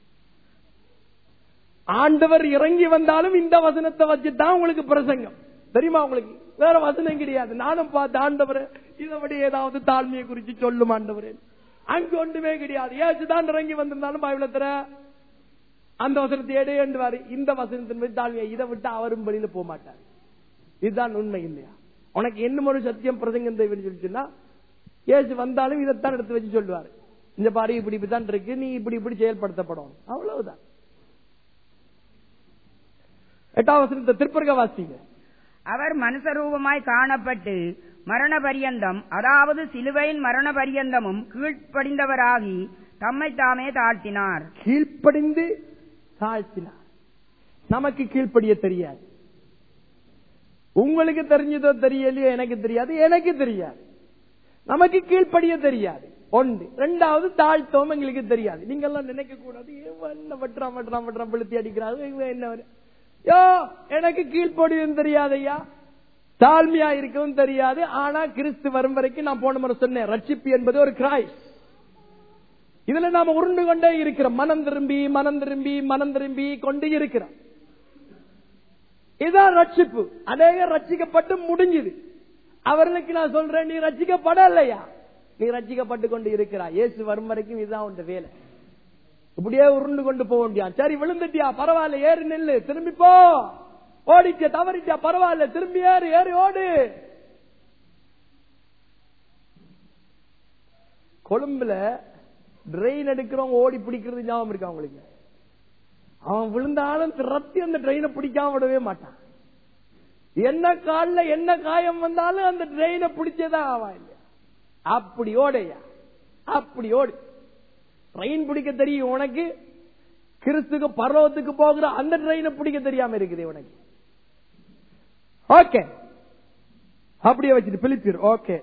ஆண்டவர் இறங்கி வந்தாலும் இந்த வசனத்தை வச்சுதான் உங்களுக்கு பிரசங்கம் தெரியுமா உங்களுக்கு வேற வசனம் கிடையாது நானும் பார்த்து ஆண்டவரே இதை விட ஏதாவது தாழ்மையை குறித்து சொல்லும் ஆண்டவரே அங்கு ஒன்றுமே கிடையாது ஏசுதான் இறங்கி வந்திருந்தாலும் பைபிளத்துல அந்த வசனத்தை எடையண்டுவாரு இந்த வசனத்தின் மீது தாழ்மையை இதை விட்டு அவரும் வெளியில போக மாட்டார் இதுதான் உண்மை இல்லையா உனக்கு என்ன ஒரு சத்தியம் பிரசங்கம் தேவைன்னு சொல்லிச்சுன்னா ஏசு வந்தாலும் இதைத்தான் எடுத்து வச்சு சொல்லுவாரு இந்த பாரு இப்படி இப்படித்தான் இருக்கு நீ இப்படி இப்படி செயல்படுத்தப்படும் அவ்வளவுதான் எட்டாம் வசனத்தை திருப்பருக வாசிங்க அவர் மனுஷ ரூபமாய் காணப்பட்டு மரண பரியந்தம் அதாவது சிலுவையின் மரண பரியந்தமும் கீழ்ப்படிந்தவராகி தம்மை தாமே தாழ்த்தினார் கீழ்ப்படிந்து தாழ்த்தினார் நமக்கு கீழ்ப்படிய தெரியாது உங்களுக்கு தெரிஞ்சதோ தெரியலையோ எனக்கு தெரியாது எனக்கு தெரியாது நமக்கு கீழ்ப்படிய தெரியாது ஒன்று ரெண்டாவது தாழ்த்தோம் எங்களுக்கு தெரியாது நீங்க எல்லாம் நினைக்க கூடாது இவன் என்ன வட்டுறான் வட்டுறான் வட்டுறான் வெளுத்தி அடிக்கிறாங்க இவன் என்ன வரு- யோ எனக்கு கீழ்ப்படியும் தெரியாது ஐயா தாழ்மையா இருக்கவும் தெரியாது ஆனா கிறிஸ்து வரும் வரைக்கும் நான் போன முறை சொன்னேன் ரட்சிப்பு என்பது ஒரு கிராய்ஸ் இதுல நாம உருண்டு கொண்டே இருக்கிறோம் மனம் திரும்பி மனம் திரும்பி மனம் திரும்பி கொண்டு இருக்கிறோம் இதான் ரட்சிப்பு அநேக ரட்சிக்கப்பட்டு முடிஞ்சது அவர்களுக்கு நான் சொல்றேன் நீ ரட்சிக்கப்படலையா நீ ரட்சிக்கப்பட்டு கொண்டு இருக்கிறாய் இயேசு வரும் வரைக்கும் இதுதான் உன் வேலை இப்படியே உருண்டு கொண்டு போக முடியாது சரி விழுந்துட்டியா பரவாயில்ல ஏறி நெல்லு திரும்பி போ ஓடிட்டியா தவறிட்டியா பரவாயில்ல திரும்பி ஏறு ஏறி ஓடு கொழும்புல ட்ரெயின் எடுக்கிறவங்க ஓடி பிடிக்கிறது ஞாபகம் இருக்கா உங்களுக்கு அவன் விழுந்தாலும் திரத்தி அந்த ட்ரெயினை பிடிக்காம விடவே மாட்டான் என்ன கால்ல என்ன காயம் வந்தாலும் அந்த ட்ரெயினை பிடிச்சதான் ஆவான் இல்லையா அப்படி ஓடையா அப்படி ஓடு ட்ரெயின் பிடிக்க தெரியும் உனக்கு கிறிஸ்துக்கு பரலோகத்துக்கு போகிற அந்த ட்ரெயினை பிடிக்க தெரியாம இருக்குது உனக்கு ஓகே அப்படியே வச்சுட்டு பிலிப்பியர் ஓகே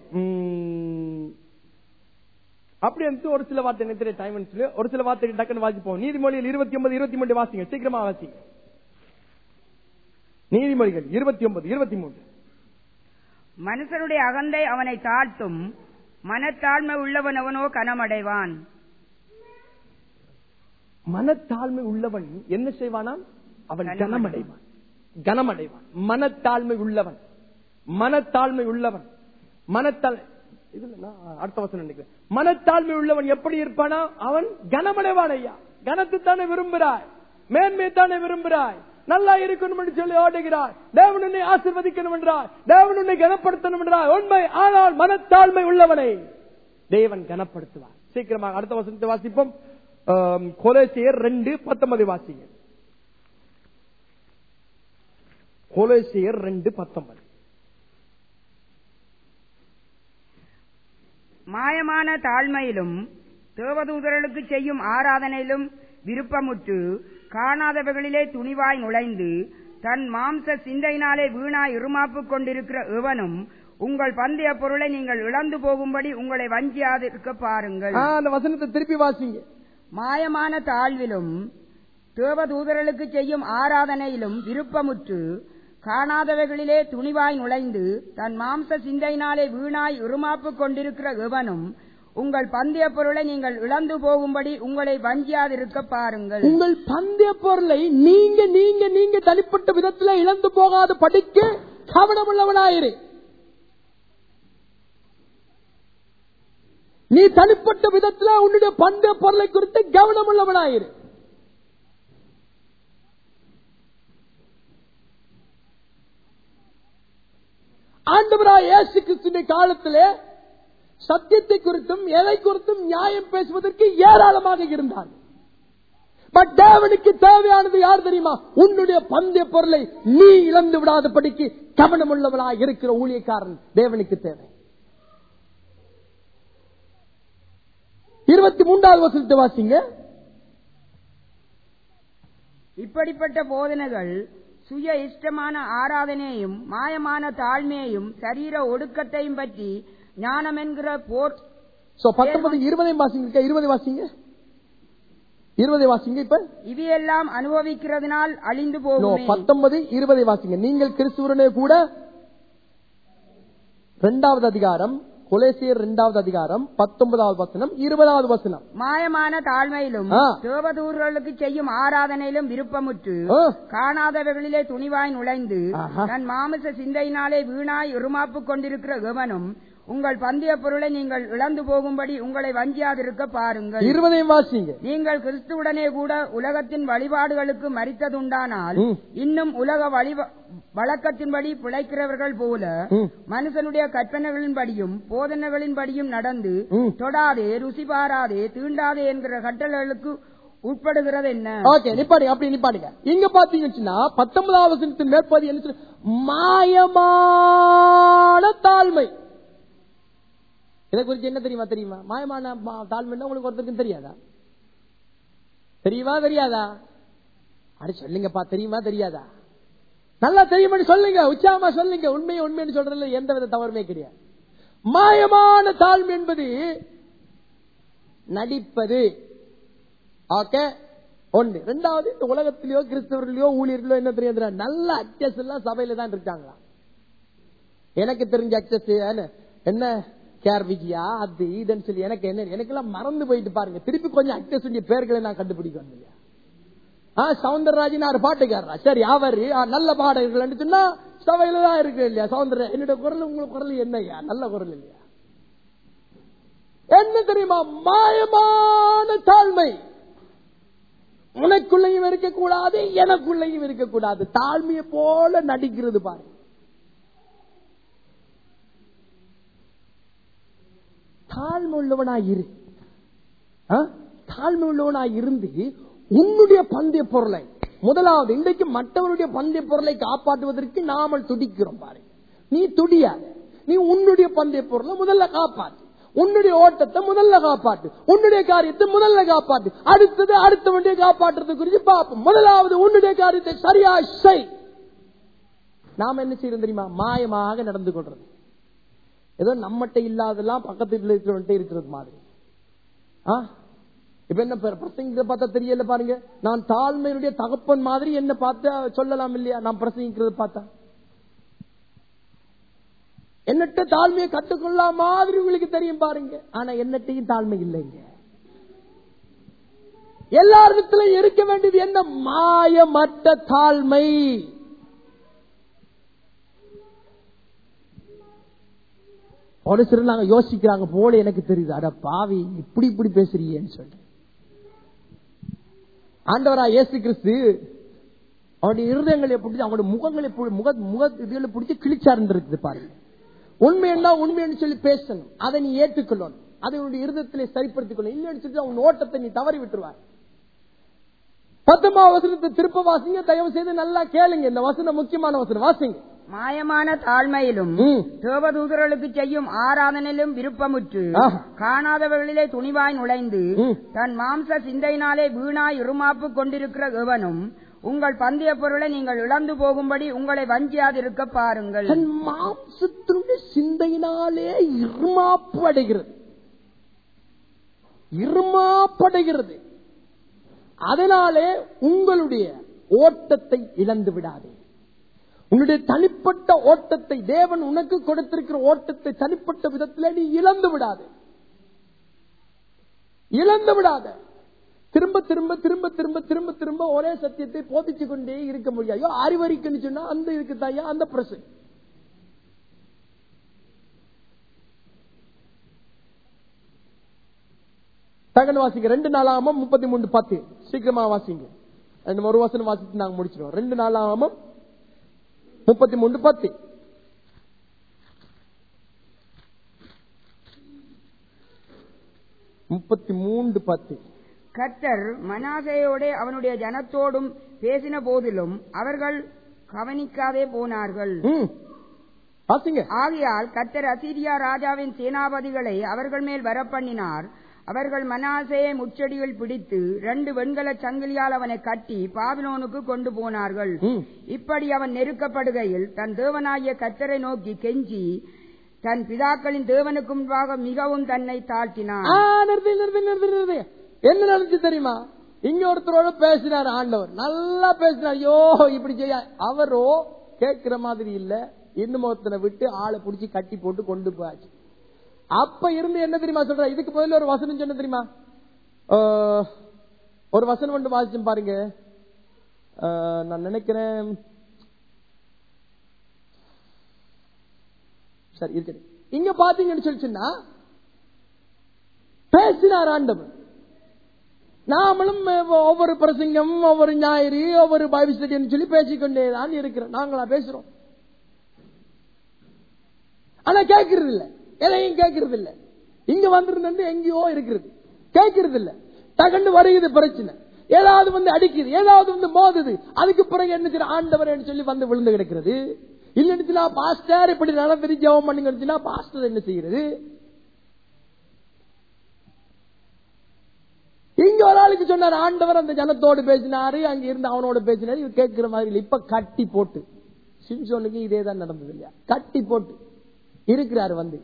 அப்படி வந்து ஒரு சில வார்த்தை நித்திரை டைம் சொல்லி ஒரு சில வார்த்தை டக்குன்னு வாசிப்போம் நீதிமொழியில் இருபத்தி ஒன்பது இருபத்தி மூணு வாசிங்க சீக்கிரமா வாசிங்க நீதிமொழிகள் இருபத்தி ஒன்பது இருபத்தி மூன்று மனுஷனுடைய அகந்தை அவனை தாழ்த்தும் மனத்தாழ்மை உள்ளவன் அவனோ கனமடைவான் மனத்தாழ்மை உள்ளவன் என்ன செய்வானாம் அவன் கனமடைவான். கனமடைவான் கனமடைவான் மனத்தாழ்மை உள்ளவன் மனத்தாழ்மை உள்ளவன் மனத்தாழ் இதுல நான் அடுத்த வசனம் நினைக்கிறேன் மனத்தாழ்மை உள்ளவன் எப்படி இருப்பானா அவன் கனமடைவான் ஐயா கனத்து தானே விரும்புகிறாய் மேன்மை தானே விரும்புகிறாய் நல்லா இருக்கணும் என்று சொல்லி ஓடுகிறாய் தேவன் உன்னை ஆசிர்வதிக்கணும் என்றார் தேவன் உன்னை கனப்படுத்தணும் என்றார் உண்மை ஆனால் மனத்தாழ்மை உள்ளவனை தேவன் கனப்படுத்துவார் சீக்கிரமாக அடுத்த வசனத்தை வாசிப்போம் ஆம், கொலோசியர் ரெண்டு பத்தொன்பது வாசிங்க கொலோசியர் ரெண்டு பத்தொன்பது மாயமான தாழ்மையிலும் தேவதூதர்களுக்கு செய்யும் ஆராதனையிலும் விருப்பமுற்று காணாதவர்களிலே துணிவாய் நுழைந்து தன் மாம்ச சிந்தையினாலே வீணாய் இருமாப்பு கொண்டிருக்கிற எவனும் உங்கள் பந்தய பொருளை நீங்கள் இழந்து போகும்படி உங்களை வஞ்சியாதிருக்க பாருங்கள் ஆ, அந்த வசனத்தை திருப்பி வாசிங்க மாயமான தாழ்விலும் தேவதூதர்களுக்கு செய்யும் ஆராதனையிலும் விருப்பமுற்று காணாதவைகளிலே துணிவாய் நுழைந்து தன் மாம்ச சிந்தையினாலே வீணாய் உருமாப்பு கொண்டிருக்கிற எவனும் உங்கள் பந்தய பொருளை நீங்கள் இழந்து போகும்படி உங்களை வஞ்சியாதிருக்க பாருங்கள் உங்கள் பந்தய பொருளை நீங்க நீங்க நீங்க தனிப்பட்ட விதத்துல இழந்து போகாத படிக்க கவனமுள்ளவனாயிரு நீ தனிப்பட்ட விதத்துல உன்னுடைய பந்தய பொருளை குறித்து கவனமுள்ளவனாயிரு ஆண்டவராய் இயேசு கிறிஸ்துவின் காலத்திலே சத்தியத்தை குறித்தும் எதை குறித்தும் நியாயம் பேசுவதற்கு ஏராளமாக இருந்தார் பட் தேவனுக்கு தேவையானது யார் தெரியுமா உன்னுடைய பந்தய பொருளை நீ இழந்து விடாதபடிக்கு கவனமுள்ளவனாய் இருக்கிற ஊழியக்காரன் தேவனுக்கு தேவை இருபத்தி மூன்றாவது வசனத்தை வாசிங்க இப்படிப்பட்ட போதனைகள் சுய இஷ்டமான ஆராதனையையும் மாயமான தாழ்மையையும் சரீர ஒடுக்கத்தையும் பற்றி ஞானம் என்கிற போர் சோ பத்தொன்பது இருபதையும் வாசிங்க இருபதை வாசிங்க இருபதை வாசிங்க இப்ப இவையெல்லாம் அனுபவிக்கிறதுனால் அழிந்து No, போகும் பத்தொன்பது இருபதை வாசிங்க நீங்கள் கிறிஸ்துவரனே கூட இரண்டாவது அதிகாரம் கொலேசியர் இரண்டாவது அதிகாரம் பத்தொன்பதாவது வசனம் இருபதாவது வசனம் மாயமான தாழ்மையிலும் ஆ. தேவதூர்களுக்கு செய்யும் ஆராதனையிலும் விருப்பமுற்று ஆ. காணாதவர்களிலே துணிவாய் நுழைந்து ஆஹா. தன் மாமிச சிந்தையினாலே வீணாய் உருமாப்பு கொண்டிருக்கிற எவனும் உங்கள் பந்தய பொருளை நீங்கள் இழந்து போகும்படி உங்களை வஞ்சியாதிருக்க பாருங்கள் இருபதையும் வாசிங்க நீங்கள் கிறிஸ்துவுடனே கூட உலகத்தின் வழிபாடுகளுக்கு மறித்ததுண்டானால் ம். இன்னும் உலக வழி வழக்கத்தின்படி பிழைக்கிறவர்கள் போல ம். மனுஷனுடைய கற்பனைகளின்படியும் போதனைகளின்படியும் நடந்து ம். தொடாதே ருசி பாராதே தீண்டாதே என்கிற கட்டளைகளுக்கு உட்படுகிறது என்ன ஓகே நிப்பாடுங்க அப்படி நிப்பாடுங்க இங்க பாத்தீங்கன்னா பத்தொன்பதாவது வசனத்தின் மேற்பதி என்ன சொல்லு? மாயமான தாழ்மை இதை குறித்து என்ன தெரியுமா தெரியுமா மாயமான மா- தாழ்மைன்னா உங்களுக்கு ஒருத்தருக்கும் தெரியாதா தெரியுமா தெரியாதா அடி சொல்லுங்கப்பா தெரியுமா தெரியாதா நல்லா தெரியுமான்னு சொல்லுங்க உச்சாமா சொல்லுங்க உண்மையை உண்மைன்னு சொல்றதுல எந்த வித தவறுமே கிடையாது மாயமான தாழ்மை என்பது நடிப்பது ஓகே ஒன்று ரெண்டாவது இந்த உலகத்திலேயோ கிறிஸ்தவர்களையோ ஊழியர்களோ என்ன தெரியாது நல்ல அக்சஸ் எல்லாம் சபையில தான் இருக்காங்களா எனக்கு தெரிஞ்ச அக்சஸ் என்ன கேர்விக்கியா அது இதுன்னு சொல்லி எனக்கு என்ன எனக்கெல்லாம் மறந்து போயிட்டு பாருங்க திருப்பி கொஞ்சம் அக்டர்ஸ் பேர்களை நான் கண்டுபிடிக்கணும் இல்லையா ஆ சவுந்தரராஜன் ஆறு பாட்டுக்காரரா சரி அவரு ஆ, நல்ல பாடகர்கள் சொன்னா சபையில தான் இருக்கு இல்லையா சவுந்தர என்னோட குரல் உங்களுக்கு குரல் என்னய்யா நல்ல குரல் இல்லையா என்ன தெரியுமா மாயமான தாழ்மை உனக்குள்ளையும் இருக்கக்கூடாது எனக்குள்ளையும் இருக்கக்கூடாது தாழ்மையை போல நடிக்கிறது பாரு தாழ்மை உள்ளவனாய் இரு ஆ? தாழ்மை உள்ளவனாய் இருந்து உன்னுடைய பந்தய பொருளை முதலாவது இன்றைக்கு மற்றவருடைய பந்தய பொருளை காப்பாற்றுவதற்கு நாமல் துடிக்கிறோம் பாரு நீ துடியாத நீ உன்னுடைய பந்தய பொருளை முதல்ல காப்பாற்று உன்னுடைய ஓட்டத்தை முதல்ல காப்பாட்டு உன்னுடைய காரியத்தை முதல்ல காப்பாட்டு அடுத்தது அடுத்தவனுடைய காப்பாற்றுறது குறித்து பார்ப்போம் முதலாவது உன்னுடைய காரியத்தை சரியா செய் நாம என்ன செய்யறோம் தெரியுமா மாயமாக நடந்து கொள்றது ஏதோ நம்மகிட்ட இல்லாதெல்லாம் பக்கத்து வீட்டுல இருக்கிறவன்ட்ட இருக்கிறது மாதிரி ஆ? இப்ப என்ன பெ- பிரசங்கிக்கிறத பார்த்தா தெரியல பாருங்க நான் தாழ்மையுடைய தகப்பன் மாதிரி என்ன பார்த்து சொல்லலாம் இல்லையா நான் பிரசங்கிக்கிறத பார்த்தா என்னட்ட தாழ்மையை கற்றுக்கொள்ளலாம் மாதிரி உங்களுக்கு தெரியும் பாருங்க ஆனா என்னட்டையும் தாழ்மை இல்லைங்க எல்லாரிடத்திலும் இருக்க வேண்டியது என்ன மாயமற்ற தாழ்மை ஒரு சிலர் நாங்க யோசிக்கிறாங்க போல எனக்கு தெரியுது அட பாவி இப்படி இப்படி பேசுறீங்கன்னு சொல்லி ஆண்டவரா இயேசு கிறிஸ்து அவனுடைய இருதயங்களை பிடிச்சி அவனுடைய முகங்களை பு- முக முக இதுகளை பிடிச்சி கிழிச்சார்ந்து இருக்குது பாருங்க உண்மை என்ன உண்மைன்னு சொல்லி பேசணும் அதை நீ ஏற்றுக்கொள்ளணும் அதை உன்னுடைய இருதயத்திலே சரிப்படுத்திக் கொள்ளணும் இல்லைன்னு சொல்லி உன் ஓட்டத்தை நீ தவறி விட்டுருவார் பத்தொன்பது வசனத்தை திருப்ப வாசிங்க தயவு செய்து நல்லா கேளுங்க இந்த வசனம் முக்கியமான வசனம் வாசிங்க மாயமான தாழ்மையிலும் ம். தேவதூதர்களுக்கு செய்யும் ஆராதனையிலும் விருப்பமுற்று ஆஹா. காணாதவர்களிலே துணிவாய் நுழைந்து ம். தன் மாம்ச சிந்தையினாலே வீணாய் இருமாப்பு கொண்டிருக்கிற எவனும் உங்கள் பந்தய பொருளை நீங்கள் இழந்து போகும்படி உங்களை வஞ்சியாதிருக்க பாருங்கள் தன் மாம்சத்தினுடைய சிந்தையினாலே இருமாப்பு அடைகிறது இருமாப்படைகிறது அதனாலே உங்களுடைய ஓட்டத்தை இழந்து விடாதே உன்னுடைய தனிப்பட்ட ஓட்டத்தை தேவன் உனக்கு கொடுத்திருக்கிற ஓட்டத்தை தனிப்பட்ட விதத்தில் நீ இழந்து விடாதே இழந்து விடாத திரும்ப திரும்ப திரும்ப திரும்ப திரும்ப திரும்ப ஒரே சத்தியத்தை போதிச்சு கொண்டே இருக்க முடியாது ஐயோ அறிவறிக்குன்னு சொன்னா அந்த இருக்கு தாயா அந்த பிரசன் தகன வாசிங்க ரெண்டு நாளாமம் முப்பத்தி மூணு பத்து சீக்கிரமா வாசிங்க ரெண்டு ஒரு வசனம் வாசித்து நாங்க முடிச்சிடுவோம் ரெண்டு நாளாமம் முப்பத்தி மூணு பத்து முப்பத்தி மூன்று பத்து கர்த்தர் மனாசையோட அவனுடைய ஜனத்தோடும் பேசின போதிலும் அவர்கள் கவனிக்காதே போனார்கள் ம். வாசிங்க ஆகையால் கர்த்தர் அசீரியா ராஜாவின் சேனாபதிகளை அவர்கள் மேல் வரப்பண்ணினார் அவர்கள் மனாசையை முச்செடியில் பிடித்து ரெண்டு வெண்கலச் சங்கிலியால் அவனை கட்டி பாபிலோனுக்கு கொண்டு போனார்கள் ம். இப்படி அவன் நெருக்கப்படுகையில் தன் தேவனாகிய கர்த்தரை நோக்கி கெஞ்சி தன் பிதாக்களின் தேவனுக்கு முன்பாக மிகவும் தன்னை தாழ்த்தினான் ஆ, நிறுத்து, நிறுத்து, நிறுத்து, நிறுத்து. என்ன நடந்துச்சு தெரியுமா இங்க ஒருத்தரோட பேசினார் ஆண்டவர் நல்லா பேசினார் ஐயோ இப்படி செய்ய அவரோ கேட்கிற மாதிரி இல்ல இன்னும் ஒருத்தனை விட்டு ஆளை புடிச்சு கட்டி போட்டு கொண்டு போயாச்சு அப்ப இருந்து என்ன தெரியுமா சொல்ற இதுக்கு பதில் ஒரு வசனம் சொன்ன தெரியுமா ஆ, ஒரு வசனம் ஒன்று வாசிச்சு பாருங்க ஆ, நான் நினைக்கிறேன் சரி இருக்குது இங்க பாத்தீங்கன்னு சொல்லிச்சுன்னா பேசினார் ஆண்டவர் நாமளும் ஒவ்வொரு பிரசங்கம் ஒவ்வொரு ஞாயிறு ஒவ்வொரு பைபிள் ஸ்டடின்னு சொல்லி பேசிக்கொண்டேதான் இருக்கிறோம் நாங்களா பேசுறோம் ஆனா கேட்கறது இல்ல எதையும் கேட்கறது இல்ல இங்க வந்திருந்து எங்கேயோ இருக்கிறது கேட்கறது இல்ல தகண்டு வருகிறது பிரச்சனை ஏதாவது வந்து அடிக்குது ஏதாவது வந்து மோதுது அதுக்கு பிறகு என்ன செய்ய ஆண்டவர் சொல்லி வந்து விழுந்து கிடக்கிறது இல்லைன்னு பாஸ்டர் இப்படி நடந்துரு ஜெபம் பண்ணுங்க பாஸ்டர் என்ன செய்யறது இங்க ஒரு ஆளுக்கு சொன்னார் ஆண்டவர் அந்த ஜனத்தோடு பேசினாரு அங்க இருந்து அவனோட பேசினாரு இவன் கேட்கிற மாதிரி இல்லை இப்ப கட்டி போட்டு சிம்சோனுக்கு இதே தான் நடந்தது இல்லையா கட்டி போட்டு இருக்கிறாரு வந்து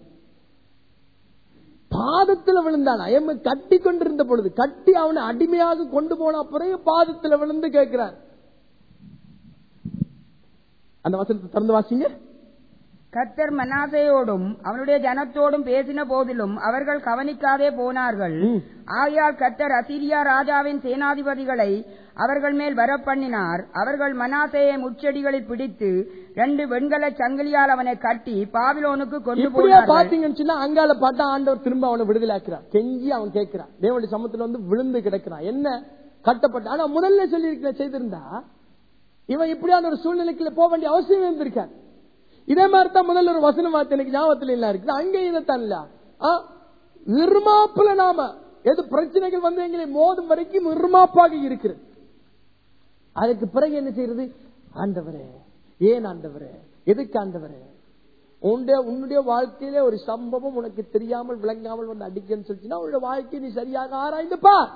பாதத்துல விழுந்தான் எம்ம கட்டி கொண்டிருந்த பொழுது கட்டி அவனை அடிமையாக கொண்டு போன பிறகு பாதத்துல விழுந்து கேட்கிறார் அந்த வசனத்தை திறந்து வாசிங்க கர்த்தர் மனாசையோடும் அவனுடைய ஜனத்தோடும் பேசின போதிலும் அவர்கள் கவனிக்காதே போனார்கள் ம். ஆகையால் கர்த்தர் அசீரியா ராஜாவின் சேனாதிபதிகளை அவர்கள் மேல் வரப்பண்ணினார் அவர்கள் மனாசையை முச்செடிகளில் பிடித்து ரெண்டு வெண்கல சங்கிலியால் அவனை கட்டி பாபிலோனுக்கு கொண்டு இப்படியா போனார்கள் பாத்தீங்கன்னு சொன்னா அங்கால பார்த்தா ஆண்டவர் திரும்ப அவனை விடுதலை ஆக்குறான் கெஞ்சி அவன் கேட்கிறான் தேவனுடைய சமத்துல வந்து விழுந்து கிடக்கிறான் என்ன கட்டப்பட்ட ஆனா முதல்ல சொல்லி செய்திருந்தா இவன் இப்படியான ஒரு சூழ்நிலைக்குள்ள போக வேண்டிய அவசியம் இருந்திருக்காரு இதே மாதிரி தான் முதல்ல ஒரு வசன வார்த்தை எனக்கு ஞாபகத்துல இல்ல இருக்குது அங்கே இதைத்தான் இல்ல ஆ, இருமாப்புல நாம எது பிரச்சனைகள் வந்து எங்களை மோதும் வரைக்கும் இருமாப்பாக இருக்கிறது அதுக்கு பிறகு என்ன செய்யறது ஆண்டவரே ஏன் ஆண்டவரே எதுக்கு ஆண்டவரே உன்னுடைய உன்னுடைய வாழ்க்கையிலே ஒரு சம்பவம் உனக்கு தெரியாமல் விளங்காமல் வந்து அடிக்கன்னு சொல்லிச்சுன்னா உன்னுடைய வாழ்க்கையை நீ சரியாக ஆராய்ந்து பார்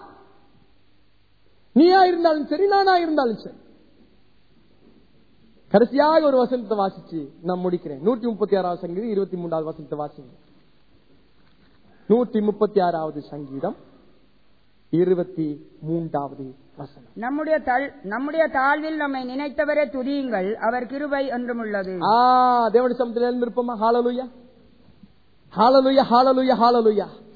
நீயா இருந்தாலும் சரி நானா இருந்தாலும் சரி கடைசியாக ஒரு வசனத்தை வாசிச்சு நான் முடிக்கிறேன் நூற்றி முப்பத்தி ஆறாவது சங்கீதம் இருபத்தி மூன்றாவது வசனத்தை வாசிங்க நூற்றி முப்பத்தி ஆறாவது சங்கீதம் இருபத்தி மூன்றாவது வசனம் நம்முடைய தள்- நம்முடைய தாழ்வில் நம்மை நினைத்தவரே துதியுங்கள் அவர் கிருபை என்றும் உள்ளது ஆ தேவனுடைய சமத்தில் எழுந்திருப்போமா ஹாலலுயா ஹாலலுயா ஹாலலுயா ஹாலலுயா